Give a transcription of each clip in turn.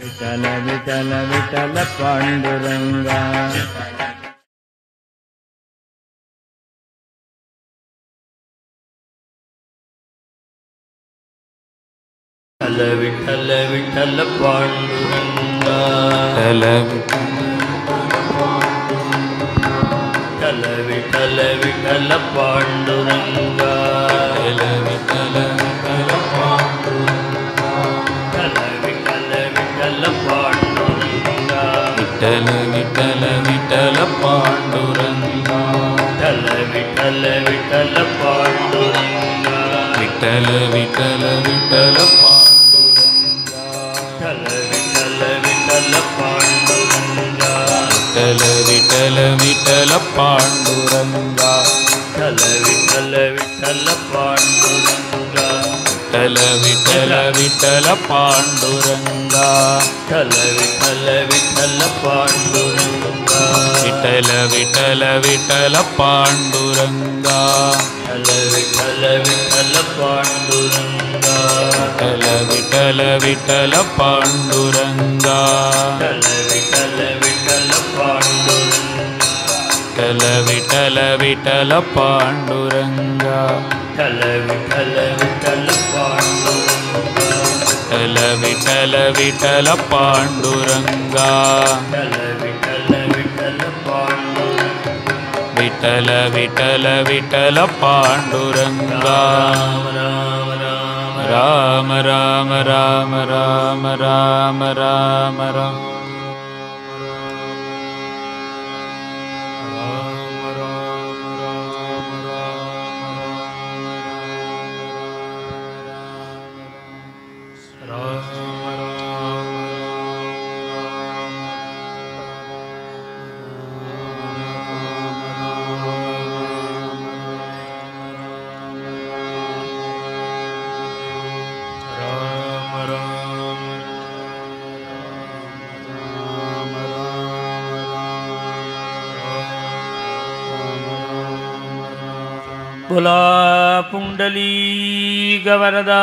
विठल विठल विठल पांडुरंगा विठल विठल विठल पांडुरंगा विठल विठल विठल पांडुरंगा विठल विठल विठल पांडुरंगा विठ्ठल विठ्ठल विठ्ठल पांडुरंगा विठल विठल विठल पांडुरंगा विठ्ठल विठ्ठल विठ्ठल पांडुरंगा विठल विठल विठल पांडुरंगा विठ्ठल विठ्ठल विठ्ठल पांडुरंगा विठल विठल विठल पांडुरंगा विठ्ठल विठ्ठल पांडुरंगा विठल विठल पांडुरंगा विठ्ठल विठ्ठल विठ्ठल पांडुरंगा विठल विठल विठल पांडुरंगा विठ्ठल विठ्ठल विठ्ठल पांडुरंगा राम राम राम राम राम राम राम बोला पुंडली गवरदा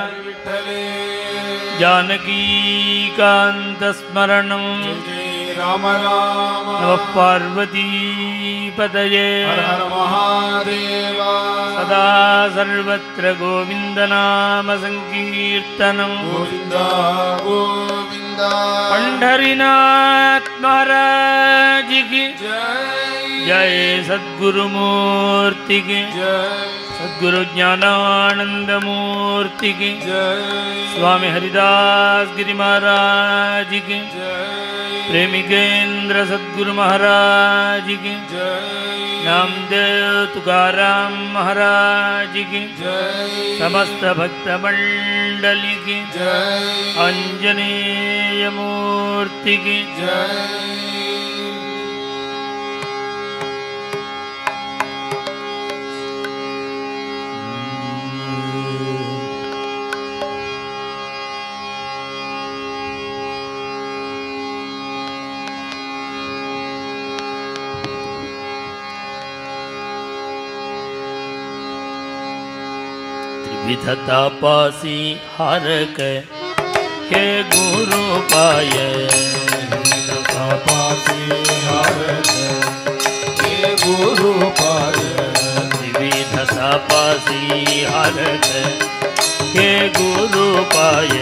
जानकी कान्तस्मरणं राम राम नमः पार्वती पतये हर हर महादेव सदा सर्वत्र गोविन्दनामसङ्कीर्तनम् गोविन्द गोविन्द पंढरीनाथ महाराज की जय जय सद्गुरुमूर्ति की जय सद्गुरु ज्ञानानंद मूर्ति की जय स्वामी हरिदास गिरि महाराज की जय प्रेमिकेंद्र सद्गुरु महाराज की जय नामदेव तुकाराम महाराज की जय समस्त भक्त मंडली की जय अंजनेय मूर्ति की जय त्रिविधता पासी हरक हे गुरु पाय पासी हारत हे गुरु पाय त्रिविधता पासी हरक हे गुरु पाय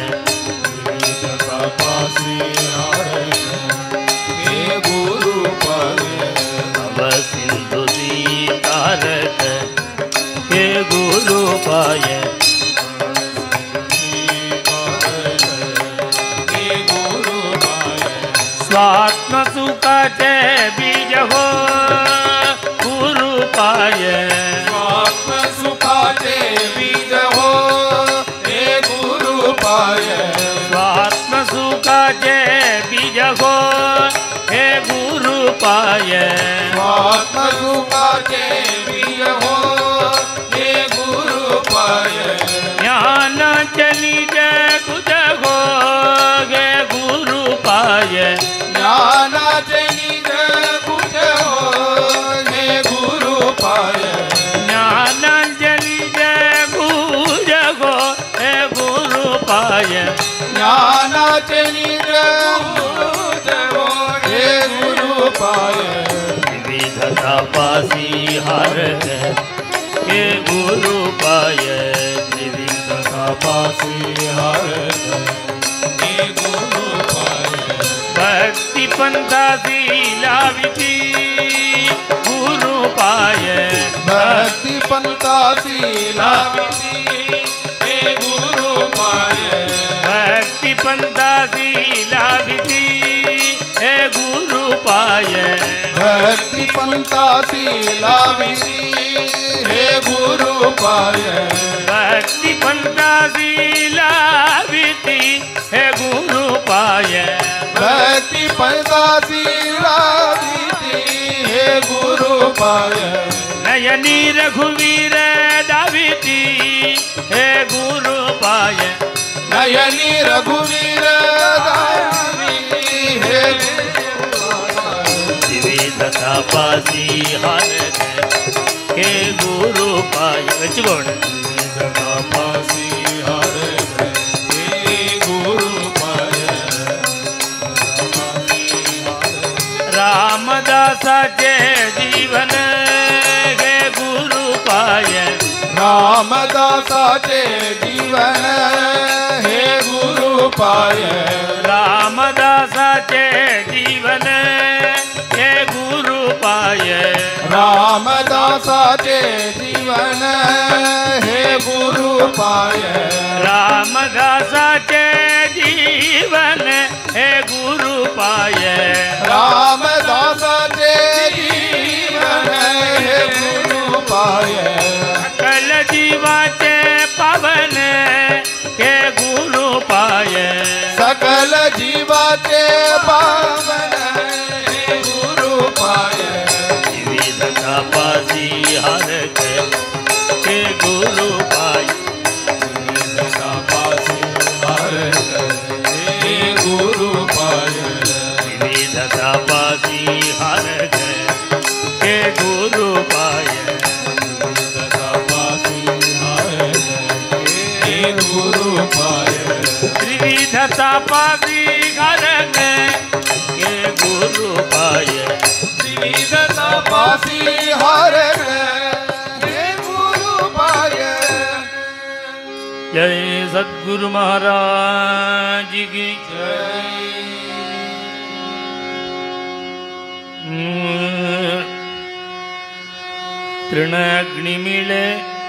पासी हारत हे गुरु पाय अब सिंधु तारक हे गुरु पाय हे गुरु पाय स्वात्म सुखाचे बीज हो गुरु पाय आत्म सुखाचे बीज हो हे गुरु पाय स्वात्म सुखाचे बीज हो हे गुरु पाय आत्म सुखाचे बीज हो हे गुरु पाय ज्ञान चली जय कुज हो हे गुरु पाय ज्ञानाचे निज कुठ हो हे गुरु पाय ज्ञानांजलि जय गुज हो हे गुरु पाय ज्ञानाचे नाचे निज पूज हो हे गुरु पाए विविध तापासी हार है हे गुरु पाय विविध पासी हर हे गुरु पाए भक्ति पंथासी लाविती गुरु पाय भक्ति पंता शीला हे गुरु पाए भक्ति पंथासी लाविती हे गुरु पाय भक्ति पंता शीला हे गुरु पाए भक्ति पंथासी लाविती हे गुरु पाय भक्ति पंता शीला हे गुरु पाए नयनी रघुवीर दाविती हे गुरु पाय नयनी रघुवीर दावी हे विविध तापासी हार हे गुरु पाय வச்சுக்கோங்க पासी हर हे गुरु पाए रामदासाचे जीवन हे गुरु पाय रामदासाचे जीवन हे गुरु पाय रामदासाचे जीवन हे गुरु पाय रामदासाचे जीवन हे गुरु पाय रामदासाचे जीवन हे गुरु पाय रामदासाचे जीवन हे गुरु पाय सकल जीवाचे पावन हे गुरु पाय सकल जीवाचे पावन हे गुरु पाय विविध तापासी हर हे गुरु पाय हे गुरु पाय विविध तापासी हर हे गुरु पाय हे गुरु पाय त्रिविध तापासी हर हे गुरु पाय विविध तपासी हर हे गुरु पाय जय सद्गुरु महाराज की तृणाग्निमिले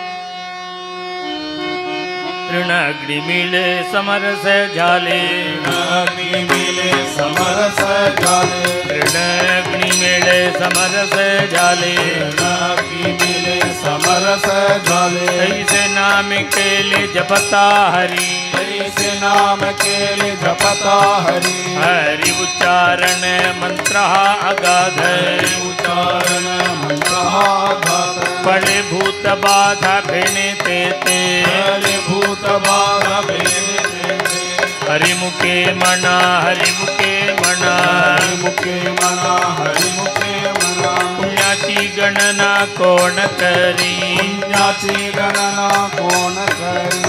तृणाग्निमिले समरस झाले अग्नि मिले समरस जाले तृणाग्निमिले समरस झाले अग्नि मिले समरस जाले तैसे नाम केले जपता हरि ऐसे नाम केले जपता हरि हरि उच्चारण मंत्र अगाध उच्चारण मंत्राघात पड़े भूत बाधा भेणे ते ते हरि भूत बाधा भेदे हरि मुखे मना हरि मुखे मना हरि मुखे मना हरि मुखे मना पुण्याची गणना कोण करी पुण्याची गणना कोण करी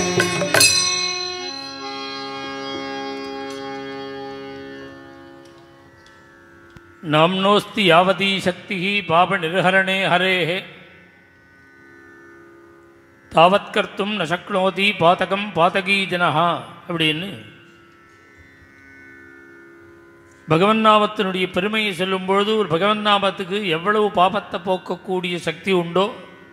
नाम्नोस्ति यावती शक्ति पाप निर्हरणे हरेः தாவத் கர்த்தும் ந சக்னோதி பாதகம் பாதகீ ஜனஹா அப்படின்னு பகவன் நாமத்தினுடைய பெருமையை சொல்லும் பொழுது ஒரு பகவன் நாமத்துக்கு எவ்வளவு பாபத்தை போக்கக்கூடிய சக்தி உண்டோ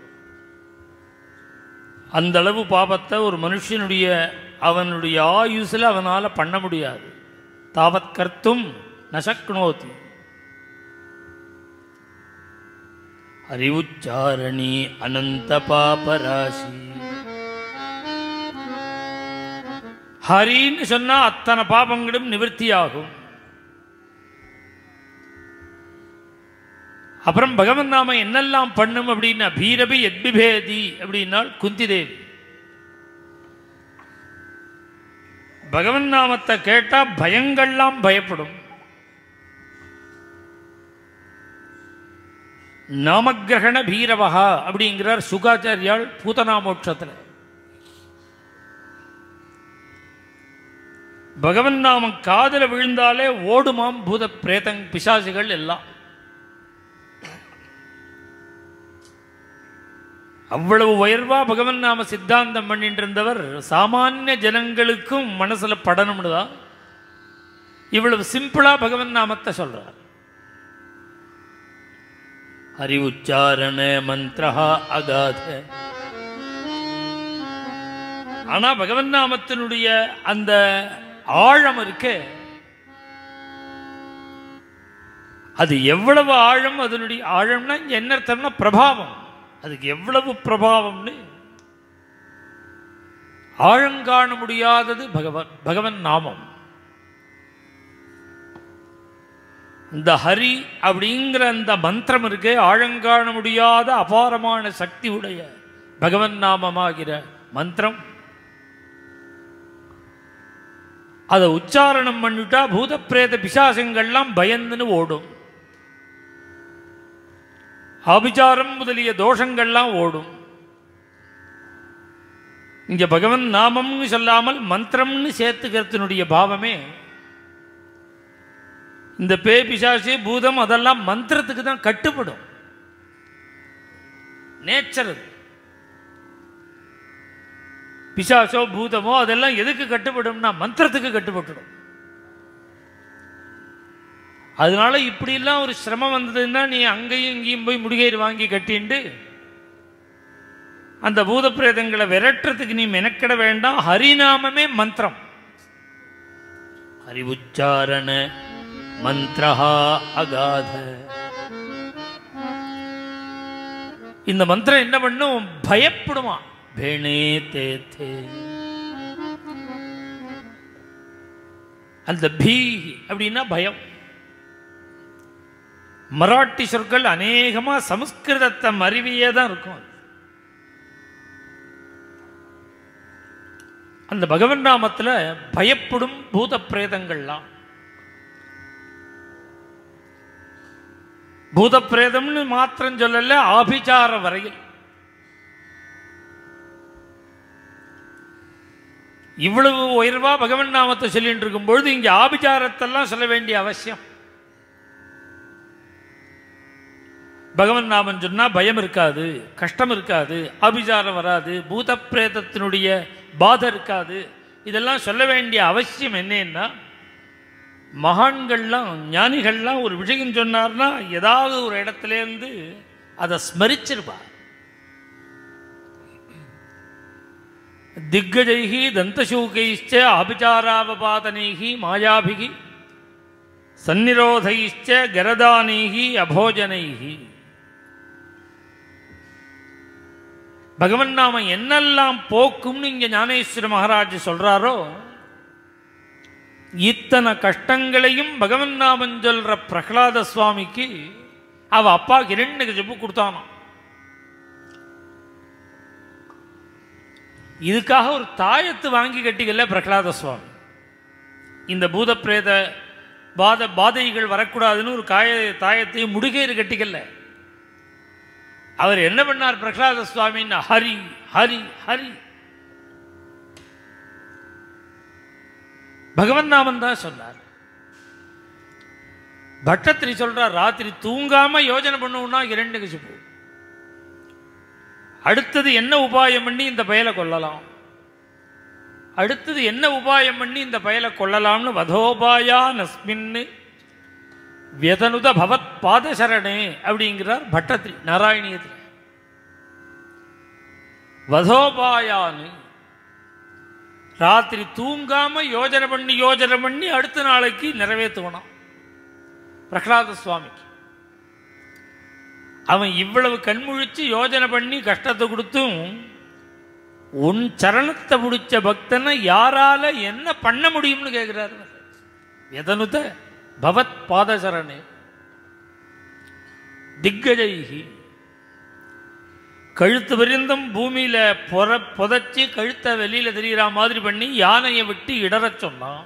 அந்த அளவு பாபத்தை ஒரு மனுஷனுடைய அவனுடைய ஆயுசில் அவனால் பண்ண முடியாது தாவத் கர்த்தும் நசக்னோதி அறிவுச்சாரணி அனந்த பாபராசி ஹரின்னு சொன்னா அத்தனை பாபங்களும் நிவர்த்தியாகும் அப்புறம் பகவன் நாம என்னெல்லாம் பண்ணும் அப்படின்னா பீரபி எத்பிபேதி அப்படின்னால் குந்தி தேவி பகவன் நாமத்தை கேட்டா பயங்கள்லாம் பயப்படும் நாமகிரகண பீரவஹா அப்படிங்கிறார் சுகாச்சாரியால் பூதனாமோட்சத்தில் பகவன் நாமம் காதல விழுந்தாலே ஓடுமாம் பூத பிரேதங் பிசாசுகள் எல்லாம் அவ்வளவு உயர்வா பகவன் நாம சித்தாந்தம் பண்ணிட்டு இருந்தவர் சாமானிய ஜனங்களுக்கும் மனசுல படணும்னு தான் இவ்வளவு சிம்பிளா பகவன் நாமத்தை சொல்றார் ஹரி உச்சாரண மந்திரஹா அகாத ஆனா பகவன் நாமத்தினுடைய அந்த ஆழம் இருக்கு அது எவ்வளவு ஆழம் அதனுடைய ஆழம்னா இங்க என்ன அர்த்தம்னா பிரபாவம் அதுக்கு எவ்வளவு பிரபாவம்னு ஆழங்காண முடியாதது பகவன் பகவன் நாமம் இந்த ஹரி அப்படிங்கிற அந்த மந்திரம் இருக்கு ஆழங்காண முடியாத அபாரமான சக்தி உடைய பகவன் நாமமாகிற மந்திரம் அதை உச்சாரணம் பண்ணிட்டா பூதப்பிரேத பிசாசங்கள்லாம் பயந்துன்னு ஓடும் ஆபிச்சாரம் முதலிய தோஷங்கள்லாம் ஓடும் இங்க பகவன் நாமம்னு சொல்லாமல் மந்திரம்னு சேர்த்துக்கிறதுனுடைய பாவமே இந்த பே பிசாசு பூதம் அதெல்லாம் மந்திரத்துக்கு தான் கட்டுப்படும் நேச்சர் அது பிசாசோ பூதமோ அதெல்லாம் எதுக்கு கட்டுப்படும்னா மந்திரத்துக்கு கட்டுப்பட்டுடும் அதனால இப்படிலாம் ஒரு சிரமம் வந்ததுன்னா நீ அங்கேயும் இங்கேயும் போய் முடிகயிறு வாங்கி கட்டிண்டு அந்த பூத பிரேதங்களை விரட்டுறதுக்கு நீ மெனக்கிட வேண்டாம் ஹரிநாமமே மந்திரம் ஹரி உச்சாரண மந்திரஹா அகாத இந்த மந்திரம் என்ன பண்ணும் பயப்படுமா பேணே தே தே அந்த பீ அப்படின்னா பயம் மராட்டி சொற்கள் அநேகமா சமஸ்கிருதத்தை மருவியே தான் இருக்கும் அந்த பகவன் நாமத்துல பயப்படும் பூத பிரேதங்கள்லாம் பூத பிரேதம்னு மாத்திரம் சொல்லல ஆபிச்சார வரையில் இவ்வளவு உயர்வா பகவன் நாமத்தை சொல்லிட்டு இருக்கும் பொழுது இங்க ஆபிச்சாரத்தெல்லாம் சொல்ல வேண்டிய அவசியம் பகவன் நாமம் சொன்னா பயம் இருக்காது கஷ்டம் இருக்காது ஆபிச்சாரம் வராது பூத பிரேதத்தினுடைய பாதை இருக்காது இதெல்லாம் சொல்ல வேண்டிய அவசியம் என்னன்னா மகான்கள்லாம் ஞானிகள்லாம் ஒரு விஷயம் சொன்னார்னா ஏதாவது ஒரு இடத்துலேருந்து அதை ஸ்மரிச்சிருப்பா திக்கஜைகி தந்தசூகைச்ச ஆபிச்சாராவபாதனைகி மாயாபிகி சந்நிரோதைச்ச கரதானைகி அபோஜனைகி பகவன் நாம என்னெல்லாம் போக்கும்னு இங்க ஞானேஸ்வர மகாராஜ் சொல்றாரோ இத்தனை கஷ்டங்களையும் பகவன் நாமம் சொல்ற பிரகலாத சுவாமிக்கு அவ அப்பா இரண்டு கஜப்பு கொடுத்தானாம் இதுக்காக ஒரு தாயத்து வாங்கி கட்டிக்கல பிரகலாத சுவாமி இந்த பூத பிரேத பாத பாதைகள் வரக்கூடாதுன்னு ஒரு காய தாயத்தையும் முடுகையில் கட்டிக்கல அவர் என்ன பண்ணார் பிரகலாத சுவாமின்னு ஹரி ஹரி ஹரி பகவன் நாமன் தான் சொன்னார் பட்டத்திரி சொல்றார் ராத்திரி தூங்காம யோஜனை பண்ணுவோம்னா இரண்டு கசிப்பு அடுத்தது என்ன உபாயம் பண்ணி இந்த பயலை கொல்லலாம் அடுத்தது என்ன உபாயம் பண்ணி இந்த பயலை கொள்ளலாம்னு வதோபாயா நஸ்மின்னு வியதனுத பவத் பாதசரணே அப்படிங்கிறார் பட்டத்திரி நாராயணியத்தில் வதோபாயான்னு ராத்திரி தூங்காம யோஜனை பண்ணி யோஜனை பண்ணி அடுத்த நாளைக்கு நிறைவேற்றுவனாம் பிரகலாத சுவாமிக்கு அவன் இவ்வளவு கண்முழிச்சு யோஜனை பண்ணி கஷ்டத்தை கொடுத்தும் உன் சரணத்தை பிடிச்ச பக்தனை யாரால என்ன பண்ண முடியும்னு கேட்கிறாரு எதனுத பவத் பாதசரணே திக்கஜைகி கழுத்து விரிந்தும் பூமியில பொற புதைச்சி கழுத்தை வெளியில தெரிகிற மாதிரி பண்ணி யானையை விட்டு இடறச் சொன்னான்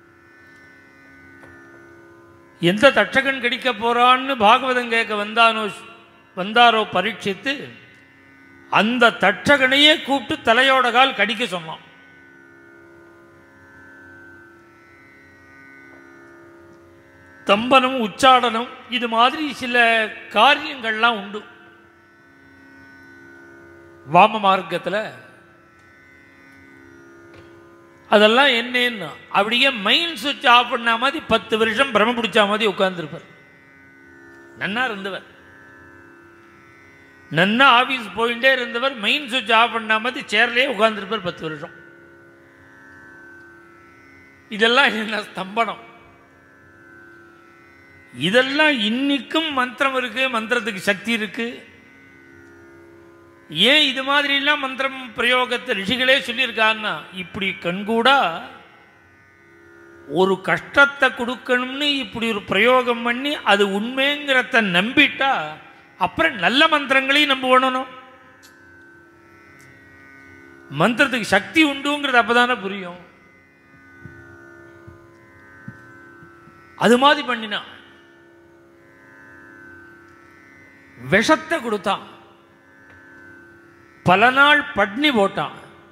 எந்த தட்சகன் கடிக்க போறான்னு பாகவதம் கேட்க வந்தானோ வந்தாரோ பரீட்சித்து அந்த தட்சகனையே கூப்பிட்டு தலையோட கால் கடிக்க சொன்னான் தம்பனம் உச்சாடனம் இது மாதிரி சில காரியங்கள்லாம் உண்டு வாம மார்க்கத்தில் அதெல்லாம் என்னன்னா அப்படியே மைண்ட் சுவிட்ச் ஆஃப் பண்ண மாதிரி பத்து வருஷம் பிரம பிடிச்ச மாதிரி உட்கார்ந்துருப்பார் நன்னா இருந்தவர் நன்னா ஆபீஸ் போயிட்டே இருந்தவர் மைண்ட் சுவிட்ச் ஆஃப் பண்ண மாதிரி சேர்லயே உட்கார்ந்துருப்பார் பத்து வருஷம் இதெல்லாம் என்ன ஸ்தம்பனம் இதெல்லாம் இன்னிக்கும் மந்திரம் இருக்கு மந்திரத்துக்கு சக்தி இருக்கு ஏன் இது மாதிரிலாம் மந்திரம் பிரயோகத்தை ரிஷிகளே சொல்லியிருக்காங்கன்னா இப்படி கண்கூடா ஒரு கஷ்டத்தை கொடுக்கணும்னு இப்படி ஒரு பிரயோகம் பண்ணி அது உண்மைங்கிறத நம்பிட்டா அப்புறம் நல்ல மந்திரங்களையும் நம்ப வேணும் மந்திரத்துக்கு சக்தி உண்டுங்கிறது அப்பதானே புரியும் அது மாதிரி பண்ணினான் விஷத்தை கொடுத்தான் பல நாள் பட்னி போட்டான்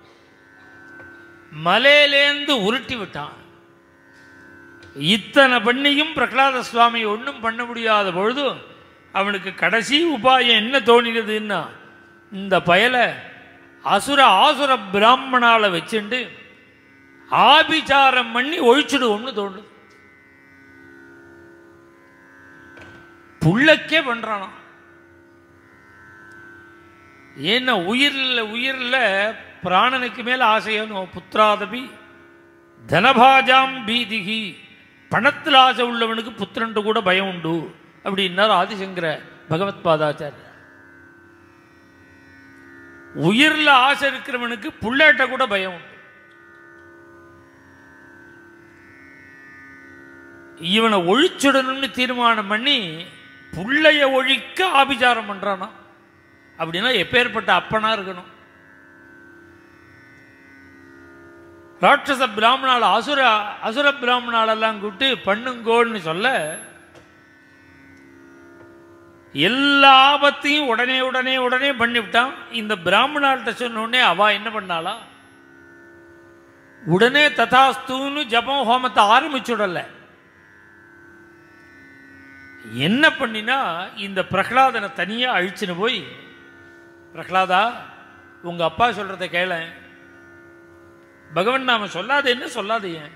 மலையிலேந்து உருட்டி விட்டான் இத்தனை பண்ணியும் பிரகலாத சுவாமி ஒன்றும் பண்ண முடியாத பொழுது அவனுக்கு கடைசி உபாயம் என்ன தோணினதுன்னா இந்த பயலை அசுர ஆசுர பிராமணால வச்சுண்டு ஆபிச்சாரம் பண்ணி ஒழிச்சுடுவோம்னு தோணுது புள்ளக்கே பண்றானாம் ஏன்னா உயிரில் உயிரில் பிராணனுக்கு மேல ஆசையனும் புத்திராதபி தனபாஜாம் பீதிகி பணத்தில் ஆசை உள்ளவனுக்கு புத்திரன்ட்டு கூட பயம் உண்டு அப்படின்னார் ஆதிசங்கர பகவத் பாதாச்சார் உயிரில் ஆசை இருக்கிறவனுக்கு புள்ளேட்ட கூட பயம் உண்டு இவனை ஒழிச்சுடணும்னு தீர்மானம் பண்ணி புள்ளைய ஒழிக்க ஆபிச்சாரம் பண்றானா அப்படின்னா எப்பேற்பட்ட அப்பனா இருக்கணும் ராட்சச பிராமணால் அசுர அசுர பிராமணாலெல்லாம் கூப்பிட்டு பண்ணுங்கோன்னு சொல்ல எல்லா ஆபத்தையும் உடனே உடனே உடனே பண்ணிவிட்டான் இந்த பிராமணால்கிட்ட சொன்ன உடனே அவ என்ன பண்ணாளா உடனே ததாஸ்தூன்னு ஜபம் ஹோமத்தை ஆரம்பிச்சுடல என்ன பண்ணினா இந்த பிரகலாதனை தனியா அழிச்சுன்னு போய் பிரகலாதா உங்க அப்பா சொல்றதை கேள பகவன் நாம சொல்லாத என்ன சொல்லாத ஏன்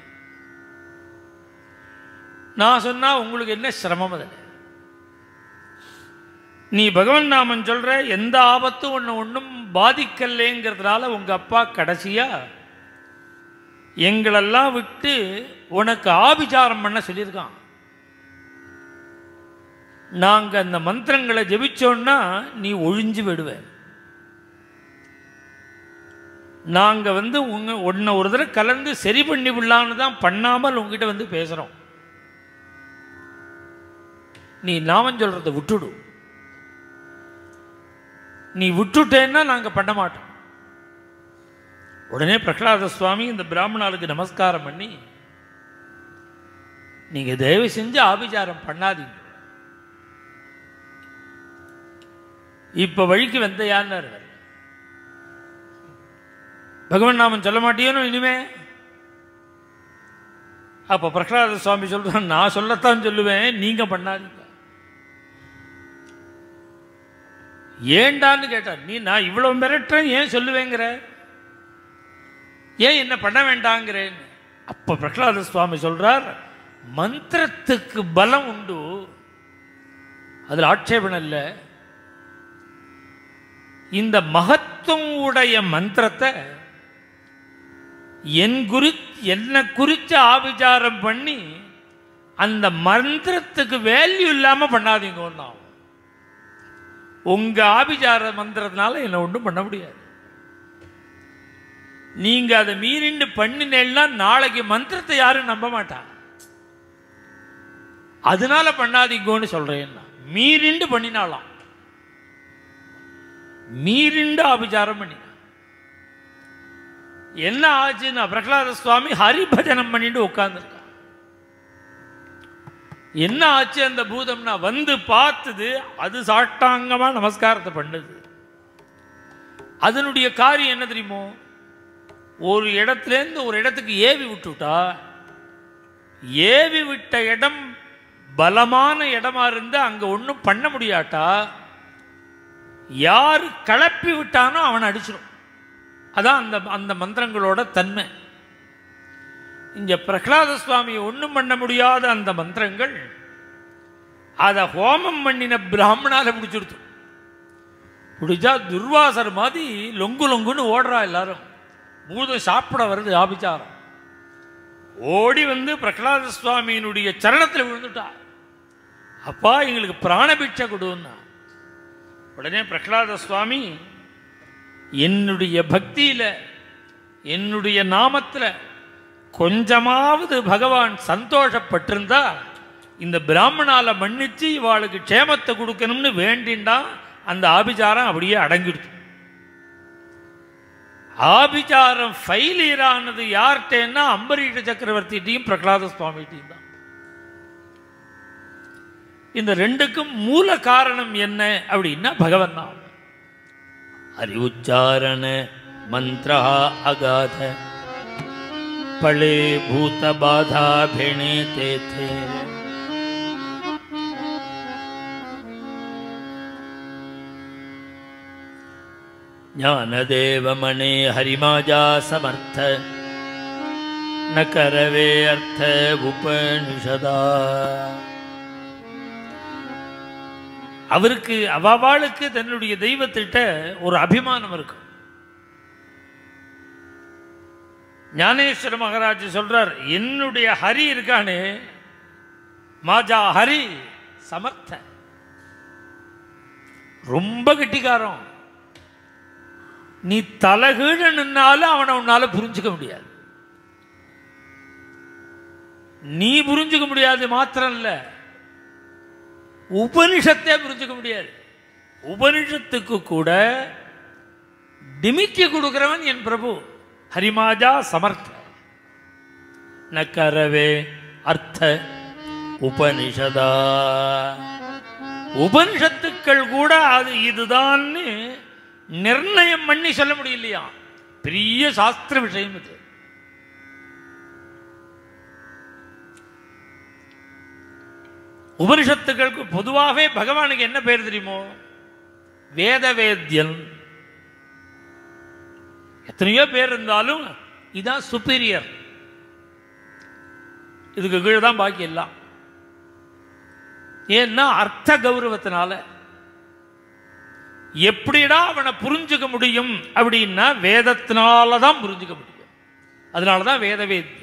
நான் சொன்னா உங்களுக்கு என்ன சிரமம் அதில் நீ பகவன் நாமன் சொல்ற எந்த ஆபத்தும் ஒன்று ஒன்றும் பாதிக்கலைங்கிறதுனால உங்க அப்பா கடைசியா எங்களெல்லாம் விட்டு உனக்கு ஆபிச்சாரம் பண்ண சொல்லியிருக்கான் நாங்க அந்த மந்திரங்களை ஜெபிச்சோன்னா நீ ஒழிஞ்சு விடுவ நாங்க வந்து உங்க உன்னை ஒரு தடவை கலந்து சரி பண்ணி விடலான்னு தான் பண்ணாமல் உங்ககிட்ட வந்து பேசுறோம் நீ நாமம் சொல்றதை விட்டுடு நீ விட்டுட்டேன்னா நாங்க பண்ண மாட்டோம் உடனே பிரகலாத சுவாமி இந்த பிராமணாளுக்கு நமஸ்காரம் பண்ணி நீங்க தயவு செஞ்சு ஆபிச்சாரம் பண்ணாதீங்க இப்ப வழிக்கு வந்த யாருன்னாரு பகவான் நாமன் சொல்ல மாட்டியோன்னு இனிமே அப்ப பிரகலாத சுவாமி சொல்றான் நான் சொல்லத்தான் சொல்லுவேன் நீங்க பண்ணாதீங்க ஏண்டான்னு கேட்டார் நீ நான் இவ்வளவு மிரட்டுறேன் ஏன் சொல்லுவேங்கிற ஏன் என்ன பண்ண வேண்டாங்கிறேன் அப்ப பிரகலாத சுவாமி சொல்றார் மந்திரத்துக்கு பலம் உண்டு அதுல ஆட்சேபணம் இல்லை இந்த மகத்துவம் உடைய மந்திரத்தை என் குறி என்ன குறித்து ஆபிச்சாரம் பண்ணி அந்த மந்திரத்துக்கு வேல்யூ இல்லாம பண்ணாதீங்க ஒன்றும் உங்க ஆபிச்சார மந்திரத்தினால என்ன ஒன்றும் பண்ண முடியாது நீங்க அதை மீறிண்டு பண்ணினேன்னா நாளைக்கு மந்திரத்தை யாரும் நம்ப மாட்டான் அதனால பண்ணாதீங்கன்னு சொல்றேன் நான். மீறிண்டு பண்ணினாலாம் மீறிண்டு ஆபிச்சாரம் பண்ணி என்ன ஆச்சுன்னா பிரகலாத சுவாமி ஹரிபஜனம் பண்ணிட்டு உட்கார்ந்துருக்கான் என்ன ஆச்சு அந்த பூதம்னா வந்து பார்த்தது அது சாட்டாங்கமா நமஸ்காரத்தை பண்ணுது அதனுடைய காரியம் என்ன தெரியுமோ ஒரு இடத்துலேருந்து ஒரு இடத்துக்கு ஏவி விட்டுட்டா ஏவி விட்ட இடம் பலமான இடமா இருந்து அங்க ஒன்றும் பண்ண முடியாட்டா யார் கலப்பி விட்டானோ அவனை அடிச்சிடும் அதான் அந்த அந்த மந்திரங்களோட தன்மை இங்க பிரகலாத சுவாமியை ஒன்றும் பண்ண முடியாத அந்த மந்திரங்கள் அதை ஹோமம் பண்ணின பிராமணால பிடிச்சிடுத்து பிடிச்சா துர்வாசர் மாதிரி லொங்கு லொங்குன்னு ஓடுறா எல்லாரும் பூதம் சாப்பிட வருது ஆபிச்சாரம் ஓடி வந்து பிரகலாத சுவாமியினுடைய சரணத்தில் விழுந்துட்டா அப்பா எங்களுக்கு பிராணபிட்சை கொடுன்னா உடனே பிரகலாத சுவாமி என்னுடைய பக்தியில என்னுடைய நாமத்துல கொஞ்சமாவது பகவான் சந்தோஷப்பட்டிருந்தா இந்த பிராமணால மன்னிச்சு இவாளுக்கு க்ஷேமத்தை கொடுக்கணும்னு வேண்டிண்டா அந்த ஆபிச்சாரம் அப்படியே அடங்கிடுச்சு ஆபிச்சாரம் ஃபெயிலியர் ஆனது யார்கிட்டன்னா அம்பரீஷ சக்கரவர்த்திட்டையும் பிரகலாத சுவாமிகிட்டையும் தான் இந்த ரெண்டுக்கும் மூல காரணம் என்ன அப்படின்னா பகவன் நாமம் அறிவுச்சாரண மந்திரா அகாத பழே பூத பாதா பேணே தேத்தே ஞானதேவமணே ஹரிமாஜா சமர்த்த ந கரவே அர்த்த உபனிஷதா அவருக்கு அவாவாளுக்கு தன்னுடைய தெய்வத்திட்ட ஒரு அபிமானம் இருக்கும் ஞானேஸ்வர மகாராஜ் சொல்றார் என்னுடைய ஹரி இருக்கானே மாஜா ஹரி சமர்த்த ரொம்ப கெட்டிக்காரன் நீ தலகீழ நின்னாலும் அவனை உன்னால புரிஞ்சுக்க முடியாது நீ புரிஞ்சுக்க முடியாது மாத்திரம் இல்ல உபனிஷத்தே புரிஞ்சுக்க முடியாது உபனிஷத்துக்கு கூட டிமிக்கி கொடுக்கிறவன் என் பிரபு ஹரிமாஜா சமர்த்த நக்கரவே அர்த்த உபனிஷதா உபனிஷத்துக்கள் கூட அது இதுதான்னு நிர்ணயம் பண்ணி சொல்ல முடியலையா பெரிய சாஸ்திர விஷயம் இது உபனிஷத்துக்களுக்கு பொதுவாகவே பகவானுக்கு என்ன பேர் தெரியுமோ வேதவேத்யன் எத்தனையோ பேர் இருந்தாலும் இதான் சுப்பீரியர் இதுக்கு கீழே தான் பாக்கி எல்லாம் ஏன்னா அர்த்த கௌரவத்தினால எப்படிடா அவனை புரிஞ்சுக்க முடியும் அப்படின்னா வேதத்தினால தான் புரிஞ்சுக்க முடியும் அதனால தான் வேத வேத்தியம்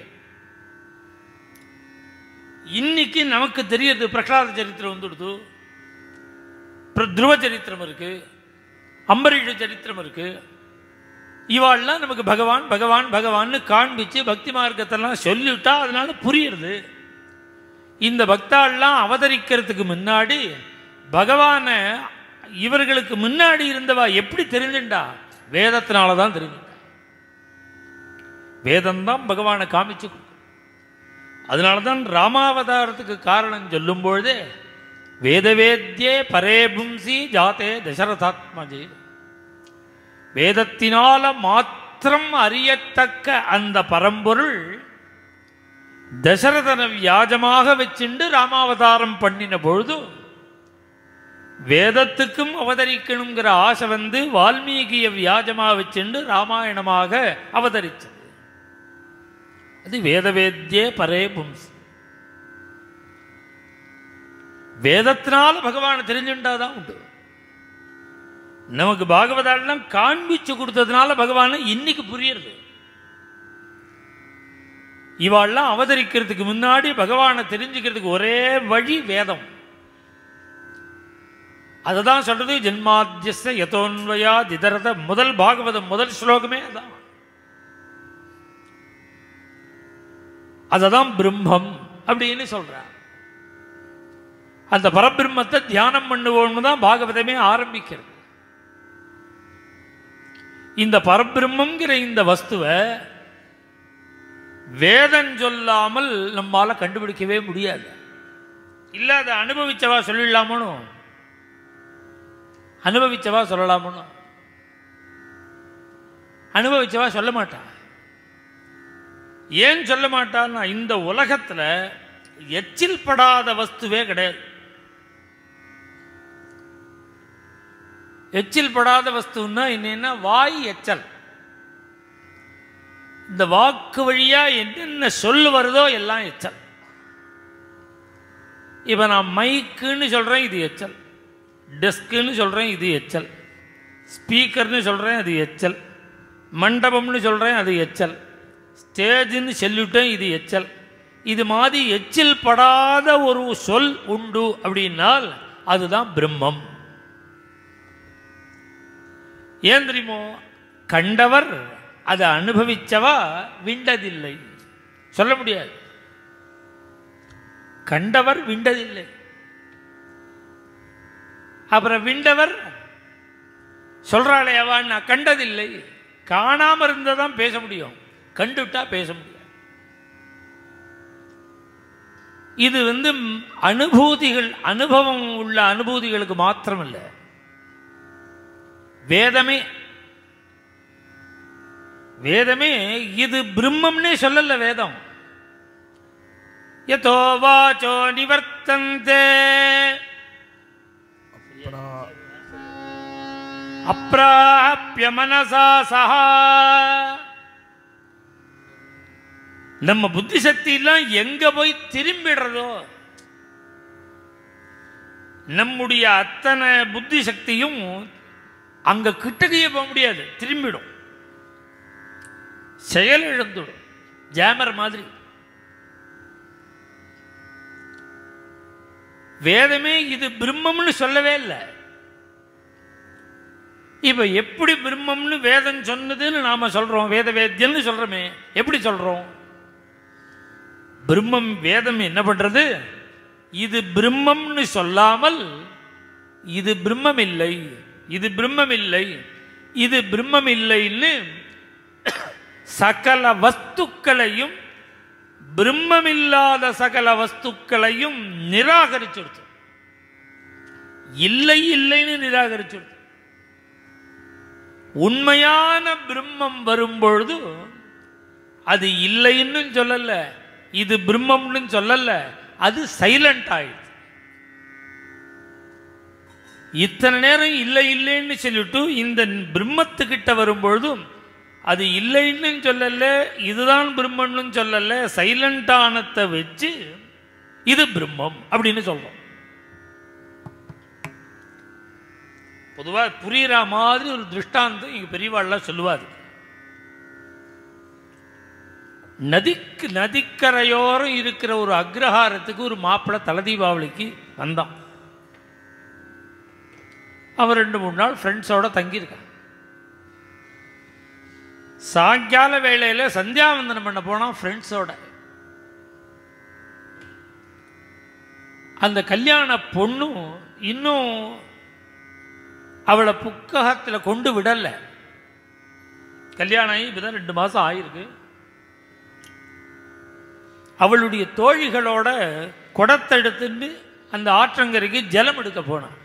இன்னைக்கு நமக்கு தெரியுது பிரகலாத சரித்திரம் வந்துடுது அப்புறம் துருவ சரித்திரம் இருக்கு அம்பரீஷ சரித்திரம் இருக்கு இவாள்லாம் நமக்கு பகவான் பகவான் பகவான்னு காண்பிச்சு பக்தி மார்க்கத்தெல்லாம் சொல்லிவிட்டா அதனால புரியுறது இந்த பக்தாள்லாம் அவதரிக்கிறதுக்கு முன்னாடி பகவானை இவர்களுக்கு முன்னாடி இருந்தவா எப்படி தெரிஞ்சுண்டா வேதத்தினால தான் தெரிஞ்சுண்டா வேதம் தான் பகவானை காமிச்சு கொடுக்கும். அதனால தான் ராமாவதாரத்துக்கு காரணம் சொல்லும் பொழுதே வேதவேத்யே பரே பும்சி ஜாதே தசரதாத்மஜே வேதத்தினால மாத்திரம் அறியத்தக்க அந்த பரம்பொருள் தசரதனை வியாஜமாக வச்சுண்டு ராமாவதாரம் பண்ணின பொழுது வேதத்துக்கும் அவதரிக்கணுங்கிற ஆசை வந்து வால்மீகிய வியாஜமாக வச்சுண்டு ராமாயணமாக அவதரிச்சது அது வேதவேத்யே பரே பும்சி வேதத்தினால பகவானை தெரிஞ்சுட்டாதான் உண்டு நமக்கு பாகவதாலாம் காண்பிச்சு கொடுத்ததுனால பகவானை இன்னைக்கு புரியுறது இவாள்லாம் அவதரிக்கிறதுக்கு முன்னாடி பகவானை தெரிஞ்சுக்கிறதுக்கு ஒரே வழி வேதம் அதுதான் சொல்றது ஜென்மாத்தியஸ்த யதோன்வயா திதரத முதல் பாகவதம் முதல் ஸ்லோகமே அதான் அததான் பிரம்மம் அப்படின்னு சொல்றார் அந்த பரபிரம்மத்தை தியானம் பண்ணுவோம்னு தான் பாகவதமே ஆரம்பிக்கிறது இந்த பரபிரம்மங்கிற இந்த வஸ்துவை வேதம் சொல்லாமல் நம்மால கண்டுபிடிக்கவே முடியாது இல்ல அதை அனுபவிச்சவா சொல்லிடலாமனோ அனுபவிச்சவா சொல்லலாமனோ அனுபவிச்சவா சொல்ல மாட்டா ஏன் சொல்ல மாட்டான்னா இந்த உலகத்துல எச்சில் படாத வஸ்துவே கிடையாது எச்சில் படாத வஸ்துன்னா என்னன்னா வாய் எச்சல் இந்த வாக்கு வழியா என்னென்ன சொல் வருதோ எல்லாம் எச்சல் இப்போ நான் மைக்குன்னு சொல்றேன் இது எச்சல் டெஸ்க்குன்னு சொல்றேன் இது எச்சல் ஸ்பீக்கர்னு சொல்றேன் அது எச்சல் மண்டபம்னு சொல்றேன் அது எச்சல் ஸ்டேஜ்னு சொல்லிட்டேன் இது எச்சல் இது மாதிரி எச்சில் படாத ஒரு சொல் உண்டு அப்படின்னால் அதுதான் பிரம்மம் ஏன் தெரியுமோ கண்டவர் அதை அனுபவிச்சவா விண்டதில்லை சொல்ல முடியாது கண்டவர் விண்டதில்லை அப்புறம் விண்டவர் சொல்றாளே அவா நான் கண்டதில்லை காணாம இருந்தாதான் பேச முடியும் கண்டுட்டா பேச முடியாது இது வந்து ம், அனுபூதிகள் அனுபவம் உள்ள அனுபூதிகளுக்கு மாத்திரம் இல்லை வேதமே வேதமே இது பிரம்மம்னே சொல்லல வேதம் யதோ வாச்சோ நிவர்த்தந்தே அப்பிராபிய மனசா சஹா நம்ம புத்தி சக்தி எல்லாம் எங்க போய் திரும்பிடுறதோ நம்முடைய அத்தனை புத்தி சக்தியும் அங்க கிட்டக்கையே போக முடியாது திரும்பிடும் செயல் இழந்துடும் ஜாமர் மாதிரி வேதமே இது பிரம்மம்னு சொல்லவே இல்லை இப்ப எப்படி பிரம்மம்னு வேதம் சொன்னதுன்னு நாம சொல்றோம் வேத வேத்தியம்னு சொல்றோமே எப்படி சொல்றோம் பிரம்மம் வேதம் என்ன பண்றது இது பிரம்மம்னு சொல்லாமல் இது பிரம்மம் இல்லை இது பிரம்மம் இல்லை இது பிரம்மம் இல்லைன்னு சகல வஸ்துக்களையும் பிரம்மமில்லாத சகல வஸ்துக்களையும் நிராகரிச்சுடுத்து இல்லை இல்லைன்னு நிராகரிச்சுடுத்து உண்மையான பிரம்மம் வரும்பொழுது அது இல்லைன்னு சொல்லல இது பிரம்மம்னு சொல்லல அது சைலண்ட் ஆயிடுது இத்தனை நேரம் இல்லை இல்லைன்னு சொல்லிட்டு இந்த பிரம்மத்துக்கிட்ட வரும்பொழுதும் அது இல்லைன்னு சொல்லல இதுதான் பிரம்மன்னு சொல்லல சைலண்ட் ஆனத்தை வச்சு இது பிரம்மம் அப்படின்னு சொல்றோம் பொதுவாக புரியுற மாதிரி ஒரு திருஷ்டாந்தம் இங்க பெரியவாள்லாம் சொல்லுவார் நதிக்கு நதிக்கரையோரம் இருக்கிற ஒரு அக்ரஹாரத்துக்கு ஒரு மாப்பிள்ளை தலை தீபாவளிக்கு வந்தான் அவன் ரெண்டு மூணு நாள் ஃப்ரெண்ட்ஸோட தங்கியிருக்கான் சாயங்கால வேளையில் சந்தியாவந்தனம் பண்ண போனான் ஃப்ரெண்ட்ஸோட அந்த கல்யாண பொண்ணும் இன்னும் அவளை புக்ககத்தில் கொண்டு விடலை கல்யாணம் ஆகி இப்பதான் ரெண்டு மாதம் ஆயிருக்கு அவளுடைய தோழிகளோட குடத்தை எடுத்துட்டு அந்த ஆற்றங்கரைக்கு ஜலம் எடுக்க போனான்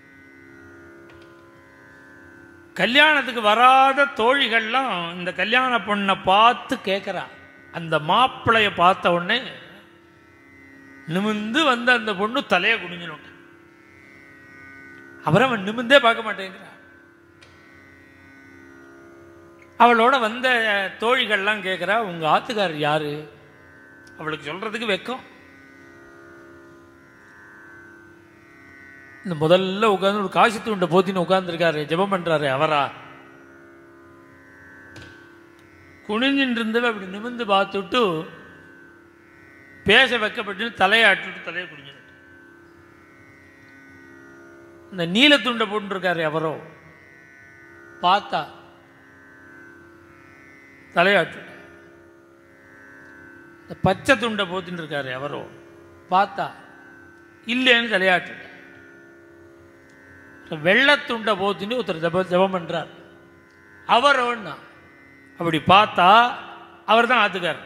கல்யாணத்துக்கு வராத தோழிகள்லாம் இந்த கல்யாண பொண்ணை பார்த்து கேட்குறா அந்த மாப்பிளைய பார்த்த உடனே நிமிந்து வந்து அந்த பொண்ணு தலையை குனிஞ்சிடும் அப்புறம் அவன் நிமிந்தே பார்க்க மாட்டேங்கிறான் அவளோட வந்த தோழிகள்லாம் கேட்குறா உங்க ஆத்துக்காரர் யாரு அவளுக்கு சொல்றதுக்கு வெக்கம் இந்த முதல்ல உட்கார்ந்து ஒரு காசி தூண்டை போத்தின்னு உட்கார்ந்துருக்காரு ஜெபம் பண்றாரு அவரா குனிஞ்சின்னு இருந்தவ அப்படி நிமிந்து பார்த்துட்டு பேச வைக்கப்பட்டு தலையாட்டுட்டு தலையை குனிஞ்சிட்டு இந்த நீலத்துண்டை போட்டுருக்காரு அவரோ பார்த்தா தலையாட்டு இந்த பச்சை துண்டை போத்தின்னு இருக்காரு அவரோ பார்த்தா இல்லைன்னு தலையாட்டு வெள்ளத்துண்டை போத்தின்னு ஒருத்தர் ஜப ஜபம் பண்றார் அவரோன்னா அப்படி பார்த்தா அவர் தான் ஆத்துக்கார்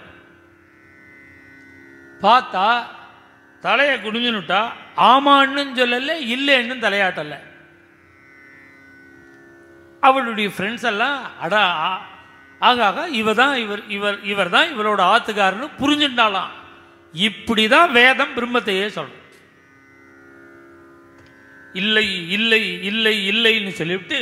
பார்த்தா தலையை குனிஞ்சுனுட்டா ஆமான்னு சொல்லல இல்லைன்னு தலையாட்டல அவளுடைய ஃப்ரெண்ட்ஸ் எல்லாம் அடா ஆ- ஆக ஆக இவ தான் இவர் இவர் இவர் தான் இவரோட ஆத்துக்காரன்னு புரிஞ்சுட்டாலாம் இப்படிதான் வேதம் பிரம்மத்தையே சொல்லும் இல்லை இல்லை இல்லை இல்லைன்னு சொல்லிவிட்டு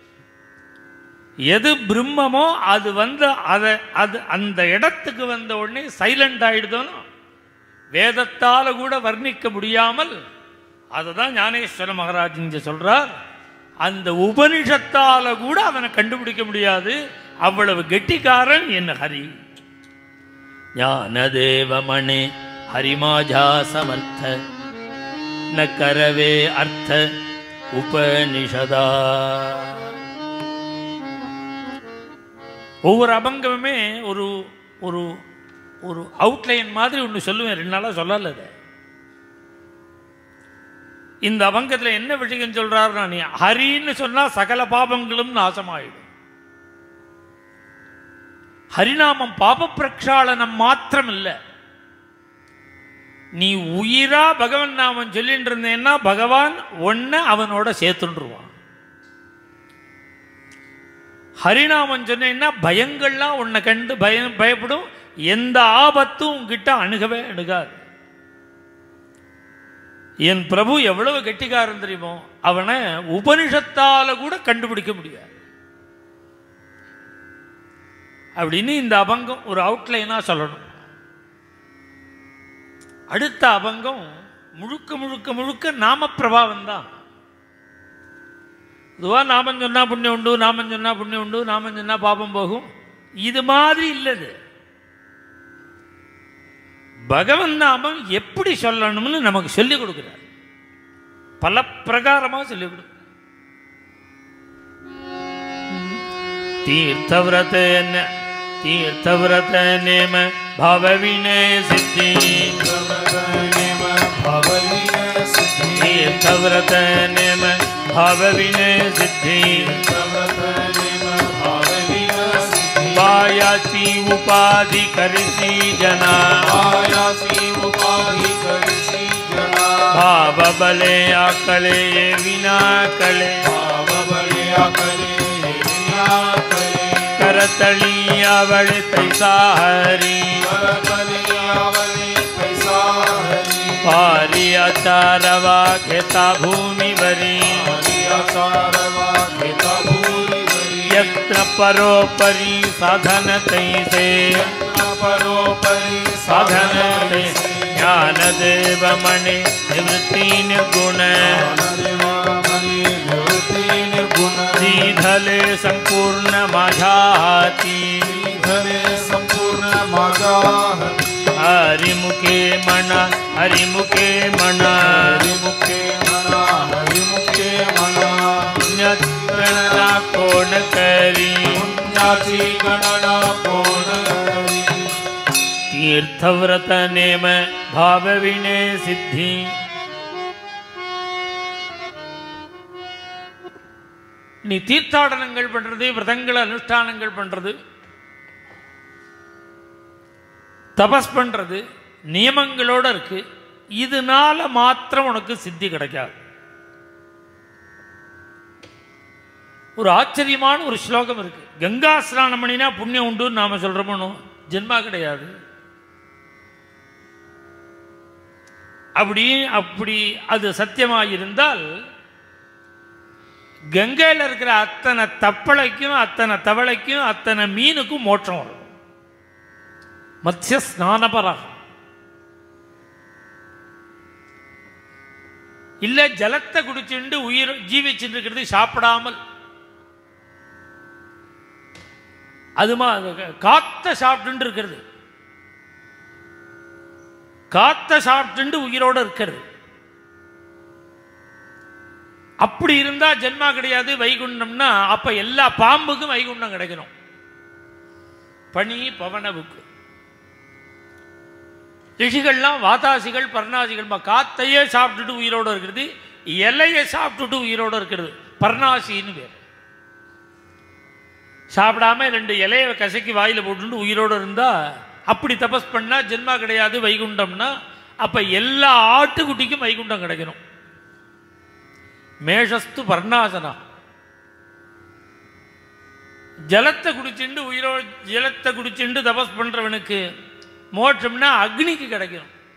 எது பிரம்மமோ அது வந்து அதை அது அந்த இடத்துக்கு வந்த உடனே சைலண்ட் ஆயிடுதோன்னு வேதத்தால கூட வர்ணிக்க முடியாமல் அதை தான் ஞானேஸ்வர மகாராஜ் இங்க சொல்றார் அந்த உபனிஷத்தால கூட அவனை கண்டுபிடிக்க முடியாது அவ்வளவு கெட்டிக்காரன் என் ஹரி ஞானதேவமணி ஹரிமாஜா சமர்த்த ந கரவே அர்த்த உபனிஷதா ஒவ்வொரு அபங்கமுமே ஒரு ஒரு ஒரு அவுட்லைன் மாதிரி ஒன்று சொல்லுவேன் ரெண்டு நாளாக சொல்லல அதை இந்த அபங்கத்தில் என்ன விஷயம் சொல்றாருன்னா நீ ஹரின்னு சொன்னா சகல பாபங்களும் நாசமாயிடும் ஹரிநாமம் பாப பிரக்ஷாளனம் மாத்திரம் இல்லை நீ உயிரா பகவன் நாமம் சொல்லிட்டு இருந்தேன்னா பகவான் ஒன்ன அவனோட சேர்த்துருவான் ஹரிநாமம் சொன்னேன்னா பயங்கள்லாம் உன்னை கண்டு பயம் பயப்படும் எந்த ஆபத்தும் உன்கிட்ட அணுகவே அணுகாது என் பிரபு எவ்வளவு கெட்டிக்காரன் தெரியுமோ அவனை உபனிஷத்தால கூட கண்டுபிடிக்க முடியாது அப்படின்னு இந்த அபங்கம் ஒரு அவுட்லைனா சொல்லணும் அடுத்த அபங்கம் முழுக்க முழுக்க முழுக்க நாம பிரபாவம் தான் இதுவா நாமம் சொன்னா புண்ணியம் உண்டு நாமம் சொன்னா புண்ணியம் உண்டு நாமம் சொன்னா பாபம் போகும் இது மாதிரி இல்லது பகவன் நாமம் எப்படி சொல்லணும்னு நமக்கு சொல்லிக் கொடுக்கிறார் பல பிரகாரமா சொல்லிக் கொடுக்கிறார் தீர்த்தவிரத தீர்த்தவிரத நேம பவவினய சித்தி தீர்த்தவிரத நேம பவவினய சித்தி பாயாச்சி உபாதி கரிசி ஜனா ಭಾವ ಬಲೆ ಆಕಳೆ ವಿನಾ ಕಳೆ ಕರತಳಿ ಅವಳೆ ತೈಸಾಹರಿ ಪಾರಿ ಆಚಾರವಾ ಖೇತಾ ಭೂಮಿ ಬರಿ ಯತ್ನ ಪರೋಪರಿ ಸಾಧನ ತೈಸೆ ಸಾಧನ ತೈಸೆ ಜ್ಞಾನ ದೇವ ಮಣಿ ನಿವೃತ್ತಿ ನಿರ್ಗುಣ ಶ್ರೀಧಲೆ ಸಂಪೂರ್ಣ माझा हाती संपूर्ण माझा हरिमुखे म्हणा हरिमुखे म्हणा हरिमुखे म्हणा हरिमुखे म्हणा पुण्यगणना कोण करी पुण्याची गणना कोण करी तीर्थव्रत नेम भावविणे सिद्धी நீ தீர்த்தாடனங்கள் பண்றது விரதங்கள் அனுஷ்டானங்கள் பண்றது தபஸ் பண்றது நியமங்களோட இருக்கு இதனால மாத்திரம் உனக்கு சித்தி கிடைக்காது ஒரு ஆச்சரியமான ஒரு ஸ்லோகம் இருக்கு கங்கா ஸ்நானம் பண்ணினா புண்ணியம் உண்டுன்னு நாம சொல்றோமோ ஜென்மா கிடையாது அப்படி அப்படி அது சத்தியமாக இருந்தால் கங்கையில் இருக்கிற அத்தனை தப்பளைக்கும் அத்தனை தவளைக்கும் அத்தனை மீனுக்கும் மோட்சம் வரும் மத்திய ஸ்நானபரகம் இல்ல ஜலத்தை குடிச்சுண்டு உயிர் ஜீவிச்சுட்டு இருக்கிறது சாப்பிடாமல் அதுமா காத்த சாப்பிட்டு இருக்கிறது காத்த சாப்பிட்டு உயிரோட இருக்கிறது அப்படி இருந்தா ஜென்மா கிடையாது வைகுண்டம்னா அப்ப எல்லா பாம்புக்கும் வைகுண்டம் கிடைக்கணும் பனி பவனவுக்கு ரிஷிகள்லாம் வாதாசிகள் பர்ணாசிகள் ம- காத்தையே சாப்பிட்டுட்டு உயிரோட இருக்கிறது இலையை சாப்பிட்டுட்டு உயிரோட இருக்கிறது பர்ணாசின்னு பேர் சாப்பிடாம ரெண்டு இலையை கசக்கி வாயில போட்டுட்டு உயிரோட இருந்தா அப்படி தபஸ் பண்ணா ஜென்மா கிடையாது வைகுண்டம்னா அப்ப எல்லா ஆட்டுக்குட்டிக்கும் வைகுண்டம் கிடைக்கணும் மேஷஸ்து பர்ணாசனா ஜலத்தை குடிச்சுண்டு உயிரோ ஜலத்தை குடிச்சுண்டு தபஸ் பண்றவனுக்கு மோட்சம்னா அக்னிக்கு கிடைக்கணும்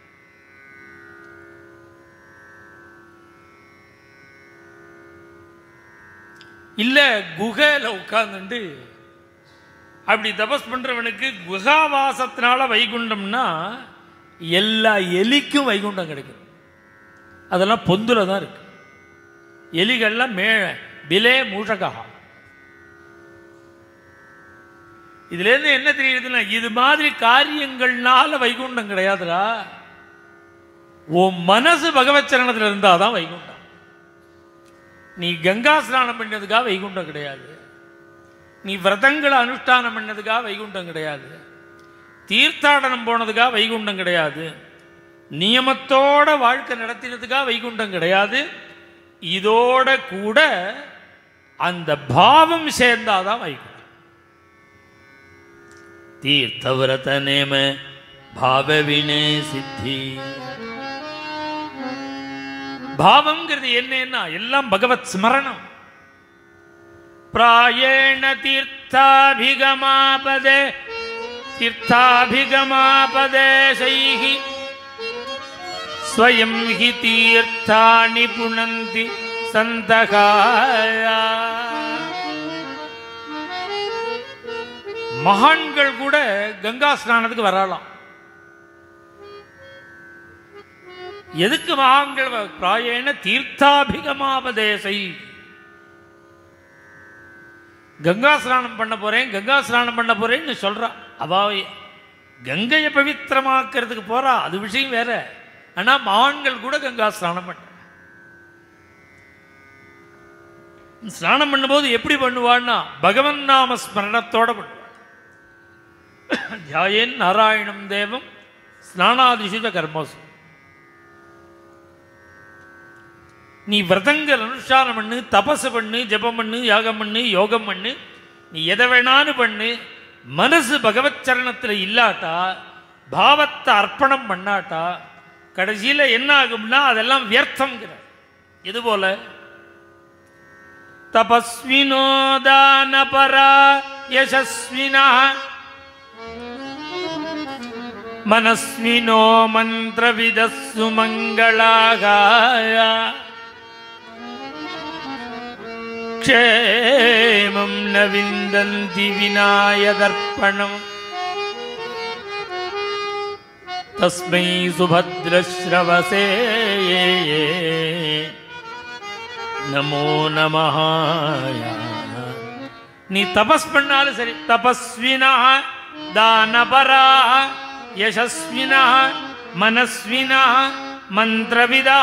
இல்லை குகையில் உட்கார்ந்துட்டு அப்படி தபஸ் பண்றவனுக்கு குகாவாசத்தினால வைகுண்டம்னா எல்லா எலிக்கும் வைகுண்டம் கிடைக்கும் அதெல்லாம் பொந்துல தான் இருக்கு எலிகள்லாம் மே பிலே மூஷகா இதுலேருந்து என்ன தெரியுதுன்னா இது மாதிரி காரியங்கள்னால வைகுண்டம் கிடையாதுடா உன் மனசு பகவத் சரணத்தில் இருந்தால் தான் வைகுண்டம் நீ கங்கா ஸ்நானம் பண்ணதுக்காக வைகுண்டம் கிடையாது நீ விரதங்களை அனுஷ்டானம் பண்ணதுக்காக வைகுண்டம் கிடையாது தீர்த்தாடனம் போனதுக்காக வைகுண்டம் கிடையாது நியமத்தோட வாழ்க்கை நடத்தினதுக்காக வைகுண்டம் கிடையாது இதோட கூட அந்த பாவம் சேர்ந்தாதான் வைகுண்டம் தீர்த்தவிரத நேம பாவவினே சித்தி பாவம்ங்கிறது என்னன்னா எல்லாம் பகவத் ஸ்மரணம் பிராயேண தீர்த்தாபிகமாபதே தீர்த்தாபிகமாபதேசைः ஸ்வயம் ஹி தீர்த்தானி புனந்தி சந்தகாயா மகான்கள் கூட கங்கா ஸ்நானத்துக்கு வரலாம் எதுக்கு மகான்கள் வ- பிராயேண தீர்த்தாபிகமாபதேசை கங்கா ஸ்நானம் பண்ண போறேன் கங்கா ஸ்நானம் பண்ண போறேன்னு சொல்றா அவ கங்கையை பவித்திரமாக்கிறதுக்கு போறா அது விஷயம் வேற ஆனா மகான்கள் கூட கங்கா ஸ்நானம் பண்ண ஸ்நானம் பண்ணும்போது எப்படி பண்ணுவான்னா பகவன் நாம ஸ்மரணத்தோட பண்ணுவாள் தியாயேன் நாராயணம் தேவம் ஸ்நானாதிசுத கர்மசு நீ விரதங்கள் அனுஷ்டானம் பண்ணு தபசு பண்ணு ஜெபம் பண்ணு யாகம் பண்ணு யோகம் பண்ணு நீ எதை வேணாலும் பண்ணு மனசு பகவத் சரணத்தில் இல்லாட்டா பாவத்தை அர்ப்பணம் பண்ணாட்டா கடைசியில் என்ன ஆகும்னா அதெல்லாம் வியர்த்தம்ங்கிற இது போல தபஸ்வினோ தானபரா யசஸ்வினா மனஸ்வினோ மந்திரவிதஸ்ஸு மங்களாகாய க்ஷேமம் ந விந்தந்தி விநாயதர்ப்பணம் தஸ்மை சுபத்ரஸ்ரவசே நமோ நமஹாய நீ தபஸ் பண்ணாலும் சரி தபஸ்வினா தானபரா யசஸ்வினா மனஸ்வினா மந்திரவிதா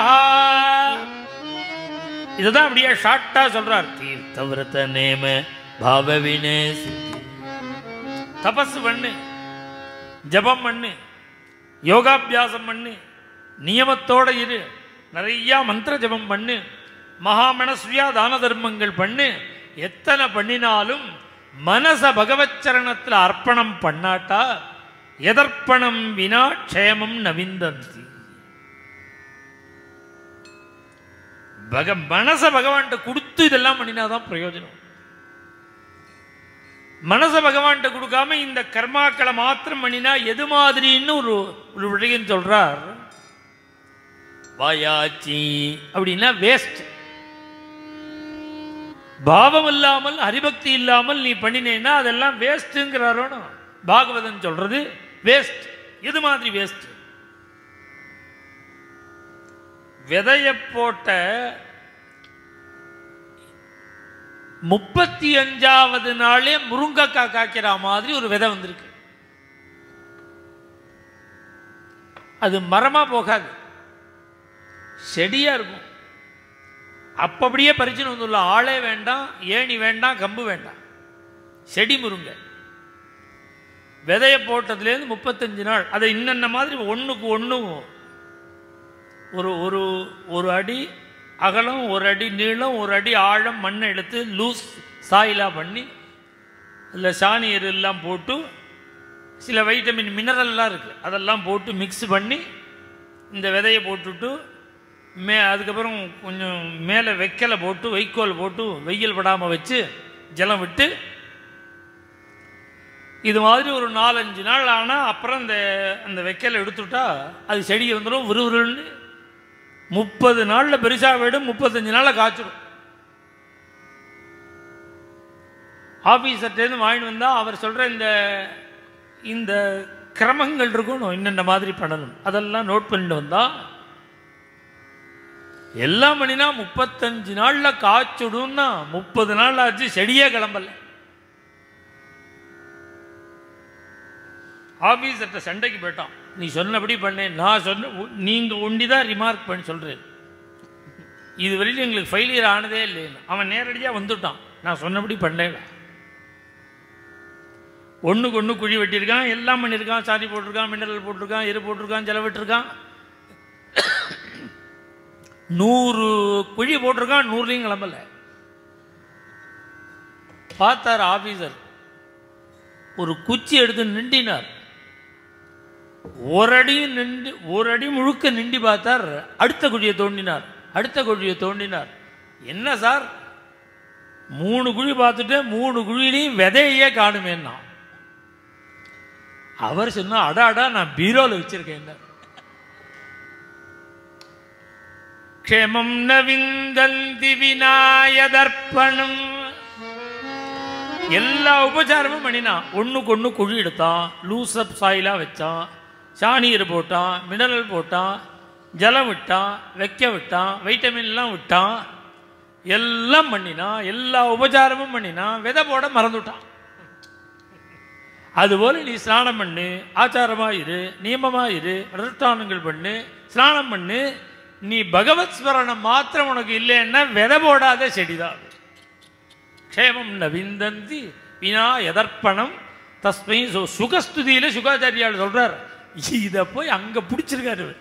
இதுதான் அப்படியே ஷார்ட்டா சொல்றார் தீர்த்தவிரத நேம பாவவினே சித்தி தபஸ் பண்ணு ஜபம் பண்ணு யோகாபியாசம் பண்ணு நியமத்தோட இரு நிறைய மந்திர ஜபம் பண்ணு மகாமனஸ்வியா தான தர்மங்கள் பண்ணு எத்தனை பண்ணினாலும் மனச பகவத் சரணத்தில் அர்ப்பணம் பண்ணாட்டா எதர்ப்பணம் வினா க்ஷேமம் நவிந்தந்தி பக மனச பகவான்கிட்ட கொடுத்து இதெல்லாம் பண்ணினாதான் பிரயோஜனம் மனச பகவான்கிட்ட கொடுக்காம இந்த கர்மாக்களை மாத்திரம் பண்ணினா எது மாதிரின்னு ஒரு ஒரு விஷயம் சொல்றார் வாயாச்சி அப்படின்னா வேஸ்ட் பாவம் இல்லாமல் ஹரிபக்தி இல்லாமல் நீ பண்ணினேன்னா அதெல்லாம் வேஸ்ட்டுங்கிறாரோன்னு பாகவதன் சொல்றது வேஸ்ட் எது மாதிரி வேஸ்ட் விதைய போட்ட முப்பத்தி அஞ்சாவது நாளே முருங்கக்காய் காய்க்கிற மாதிரி ஒரு விதை வந்திருக்கு அது மரமா போகாது செடியா இருக்கும் அப்படியே பறிச்சுன்னு வந்துள்ள ஆளே வேண்டாம் ஏணி வேண்டாம் கம்பு வேண்டாம் செடி முருங்கை விதைய போட்டதுலேருந்து முப்பத்தஞ்சு நாள் அதை இன்னென்ன மாதிரி ஒன்றுக்கு ஒன்றும் ஒரு ஒரு ஒரு அடி அகலம் ஒரு அடி நீளம் ஒரு அடி ஆழம் மண்ணை எடுத்து லூஸ் சாயிலாக பண்ணி அதில் சாணி எரு எல்லாம் போட்டு சில வைட்டமின் மினரல்லாம் இருக்குது அதெல்லாம் போட்டு மிக்ஸ் பண்ணி இந்த விதையை போட்டுட்டு மே அதுக்கப்புறம் கொஞ்சம் மேலே வெக்கலை போட்டு வைக்கோல் போட்டு வெயில் படாமல் வச்சு ஜலம் விட்டு இது மாதிரி ஒரு நாலஞ்சு நாள் ஆனால் அப்புறம் இந்த அந்த வெக்கலை எடுத்துட்டா அது செடி வந்துடும் விறுவிறுன்னு முப்பது நாளில் பெருசாக போயிடும் முப்பத்தஞ்சு நாளில் காய்ச்சிடும் ஆஃபீஸர்ட்டேருந்து வாங்கிட்டு வந்தால் அவர் சொல்கிற இந்த இந்த கிரமங்கள் இருக்கணும் இன்னென்ன மாதிரி பண்ணணும் அதெல்லாம் நோட் பண்ணிட்டு வந்தா எல்லாம் பண்ணினா முப்பத்தஞ்சு நாளில் காய்ச்சுடும்னா முப்பது நாள் ஆச்சு செடியே கிளம்பல ஆஃபீஸர்கிட்ட சண்டைக்கு போயிட்டான் நீ சொன்னபடி பண்ணேன் நான் சொன்ன நீங்கள் ஒண்டி தான் ரிமார்க் பண்ணி சொல்கிறேன் இது வரையிலும் எங்களுக்கு ஃபெயிலியர் ஆனதே இல்லைன்னு அவன் நேரடியாக வந்துட்டான் நான் சொன்னபடி பண்ணேன் ஒன்றுக்கு ஒன்று குழி வெட்டியிருக்கான் எல்லாம் பண்ணியிருக்கான் சாணி போட்டிருக்கான் மினரல் போட்டிருக்கான் எரு போட்டிருக்கான் ஜலவிட்டிருக்கான் நூறு குழி போட்டிருக்கான் நூறுலையும் கிளம்பல பார்த்தார் ஆபீசர் ஒரு குச்சி எடுத்து நிண்டினார் ஒரு அடி நின்று ஒரு அடி முழுக்க நிண்டி பார்த்தார் அடுத்த குழியை தோண்டினார் அடுத்த குழியை தோண்டினார் என்ன சார் மூணு குழி பார்த்துட்டு மூணு குழியிலையும் விதையே காணுமேன்னா அவர் சொன்னா அடா அடா நான் பீரோல வச்சிருக்கேன் க்ஷேமம் நவிந்தந்தி விநாயதர்ப்பணம் எல்லா உபச்சாரமும் பண்ணினான் ஒண்ணுக்கு ஒன்று குழி எடுத்தான் லூசப் சாயிலாக வச்சான் சாணீர் போட்டான் மினரல் போட்டான் ஜலம் விட்டான் வைக்க விட்டான் வைட்டமின்லாம் விட்டான் எல்லாம் பண்ணினான் எல்லா உபச்சாரமும் பண்ணினான் விதை போட மறந்துவிட்டான் அதுபோல நீ ஸ்நானம் பண்ணு ஆச்சாரமா இரு நியமமா இரு அனுஷ்டானங்கள் பண்ணு ஸ்நானம் பண்ணு நீ பகவத் ஸ்மரணம் மாத்திரம் உனக்கு இல்லைன்னா விதை போடாத செடிதான் அது. க்ஷேமம் நவிந்தந்தி வினா எதர்ப்பணம் தஸ்மை சு சுகஸ்துதியில் சுகாச்சாரியால் சொல்றார் இதை போய் அங்க பிடிச்சிருக்காரு இவர்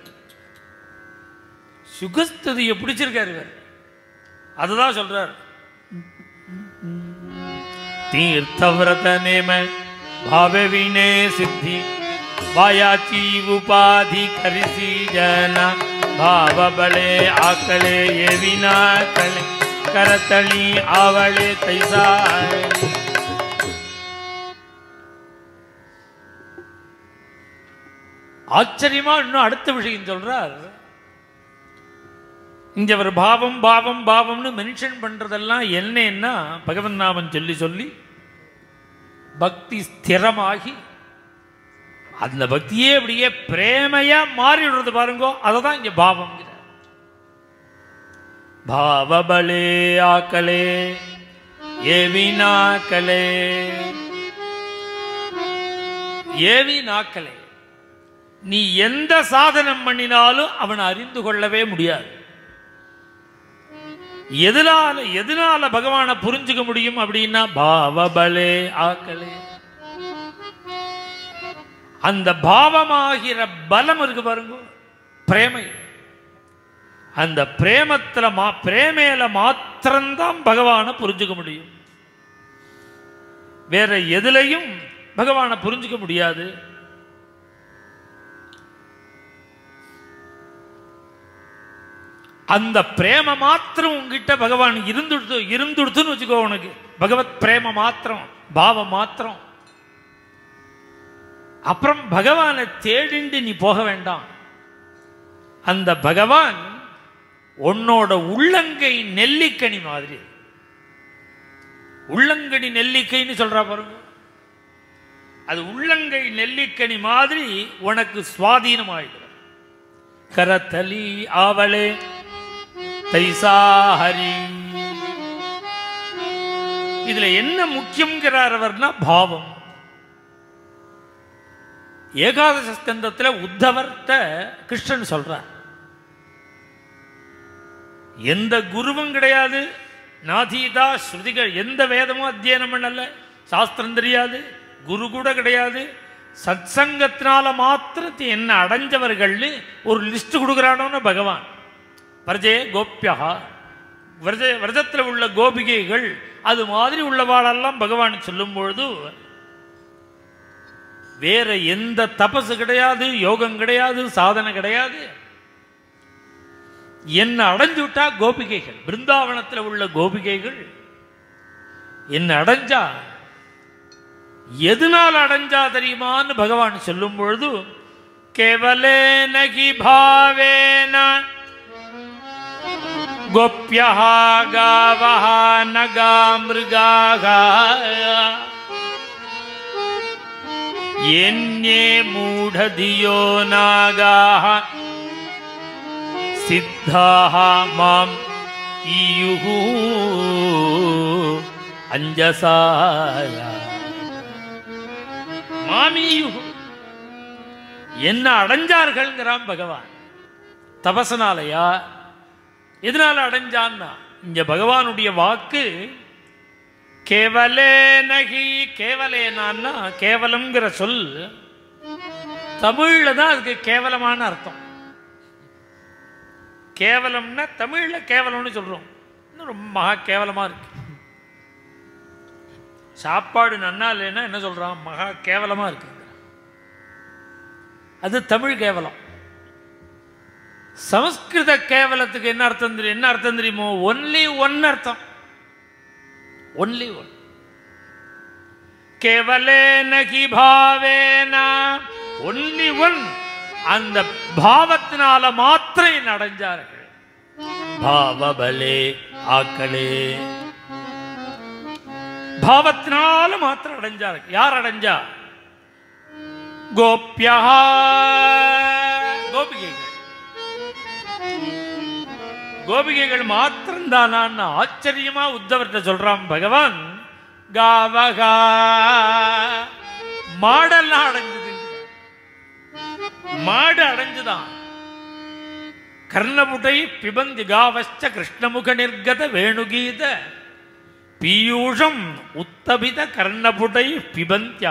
சுகஸ்துதியை பிடிச்சிருக்காரு இவர் அதுதான் சொல்றார் தீர்த்தவிரத நேம ಭಾವವಿನೇ ಸಿದ್ಧಿ ವಾಯಾಚಿ ಉಪಾಧಿ ಕರಿಸಿ ಜನ ಭಾವ ಬಳೆ ಆಕಳೆ ಎವಿನ ಕಳೆ ಕರತಳಿ ಆವಳೆ ತೈಸಾಳೆ ஆச்சரியமா இன்னும் அடுத்த விஷயம் சொல்றார் இங்க அவர் பாவம் பாவம் பாவம்னு மென்ஷன் பண்றதெல்லாம் என்னன்னா பகவன் நாமம் சொல்லி சொல்லி பக்தி ஸ்திரமாகி அந்த பக்தியே அப்படியே பிரேமையா மாறிடுறது பாருங்கோ அதை தான் இங்க பாவம் பாவபலே ஆக்கலே ஏவி நாக்கலே ஏவி நாக்கலே நீ எந்த சாதனம் பண்ணினாலும் அவனை அறிந்து கொள்ளவே முடியாது எதனால எதனால பகவானை புரிஞ்சுக்க முடியும் அப்படின்னா பாவபலே ஆக்கலே அந்த பாவமாகிற பலம் இருக்கு பாருங்க பிரேமை அந்த பிரேமத்துல மா பிரேமையில மாத்திரம்தான் பகவானை புரிஞ்சுக்க முடியும் வேற எதுலையும் பகவானை புரிஞ்சுக்க முடியாது அந்த பிரேம மாத்திரம் உங்ககிட்ட பகவான் இருந்துடுத்து இருந்துடுத்துன்னு வச்சுக்கோ உனக்கு பகவத் பிரேம மாத்திரம் பாவம் மாத்திரம் அப்புறம் பகவானை தேடிண்டு நீ போக வேண்டாம் அந்த பகவான் உன்னோட உள்ளங்கை நெல்லிக்கனி மாதிரி உள்ளங்கனி நெல்லிக்கைன்னு சொல்றா பாருங்க அது உள்ளங்கை நெல்லிக்கனி மாதிரி உனக்கு சுவாதீனமாயிடும் கரத்தலி ஆவளே தைசாஹரி இதுல என்ன முக்கியங்கிறார் அவர்னா பாவம் ஏகாதச ஸ்கந்தத்துல உத்தவர்த்த கிருஷ்ணன் சொல்றார் எந்த குருவும் கிடையாது நாதீதா ஸ்ருதிகள் எந்த வேதமும் அத்தியனம் பண்ணல சாஸ்திரம் தெரியாது குரு கூட கிடையாது சத்சங்கத்தினால மாத்திரத்தை என்ன அடைஞ்சவர்கள்னு ஒரு லிஸ்ட் கொடுக்குறானோன்னு பகவான் பிரஜே கோப்பியா விரஜ விரஜத்தில் உள்ள கோபிகைகள் அது மாதிரி உள்ளவாளெல்லாம் பகவான் சொல்லும் பொழுது வேற எந்த தபசு கிடையாது யோகம் கிடையாது சாதனை கிடையாது என்ன அடைஞ்சு விட்டா கோபிகைகள் பிருந்தாவனத்தில் உள்ள கோபிகைகள் என்ன அடைஞ்சா எதனால் அடைஞ்சா தெரியுமான்னு பகவான் சொல்லும் பொழுது கேவலே நகி பாவேன गोप्यः गावः नगा मृगाः येन्ये मूढधियो नागाः सिद्धाः माम् ईयुः अञ्जसाय மாமியுகு என்ன அடைஞ்சார்கள்ங்கிறான் பகவான் தபசனாலயா எதனால அடைஞ்சான்னா இங்க பகவானுடைய வாக்கு கேவலே நகி கேவலேனான்னா கேவலம்ங்கிற சொல் தமிழ்ல தான் அதுக்கு கேவலமான அர்த்தம் கேவலம்னா தமிழ்ல கேவலம்னு சொல்றோம் இன்னும் ரொம்ப மகா கேவலமா இருக்கு சாப்பாடு நன்னா இல்லைன்னா என்ன சொல்றான் மகா கேவலமா இருக்கு அது தமிழ் கேவலம் சமஸ்கிருத கேவலத்துக்கு என்ன அர்த்தம் தெரியும் என்ன அர்த்தம் தெரியுமோ ஒன்லி ஒன் அர்த்தம் ஒன்லி ஒன் கேவலே நகி பாவேனா ஒன்லி ஒன் அந்த பாவத்தினால மாத்திரம் என்ன அடைஞ்சார்கள் பாவபலே ஆக்களே பாவத்தினால மாத்திரம் அடைஞ்சார்கள் யார் அடைஞ்சா கோப்யா கோபிகைகள் கோபிகைகள் மாத்திரம் தானான்னு ஆச்சரியமா உத்தவர்கிட்ட சொல்றான் பகவான் காவகா மாடெல்லாம் அடைஞ்சது மாடு அடைஞ்சுதான் கர்ணபுடை பிபந்தி காவச்ச கிருஷ்ணமுக நிர்கத வேணுகீத பீயூஷம் உத்தபித கர்ணபுடை பிபந்தியா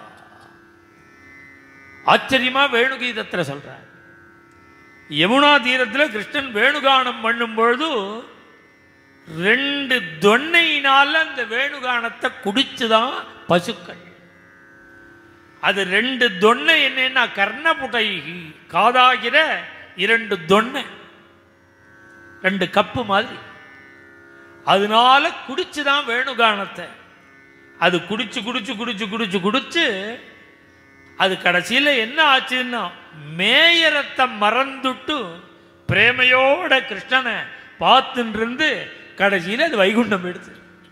ஆச்சரியமா வேணுகீதத்துல சொல்றார் யமுனா தீரத்தில் கிருஷ்ணன் வேணுகானம் பண்ணும் பொழுது ரெண்டு தொன்னையினால அந்த வேணுகானத்தை குடிச்சுதான் பசுக்கள் அது ரெண்டு தொன்னை என்னன்னா கர்ணபுடை காதாகிற இரண்டு தொன்னை ரெண்டு கப்பு மாதிரி அதனால குடிச்சுதான் வேணுகானத்தை அது குடிச்சு குடிச்சு குடிச்சு குடிச்சு குடிச்சு அது கடைசியில் என்ன ஆச்சுன்னா மேயரத்தை மறந்துட்டு பிரேமையோட கிருஷ்ணனை பார்த்துட்டு இருந்து கடைசியில் அது வைகுண்டம் எடுத்து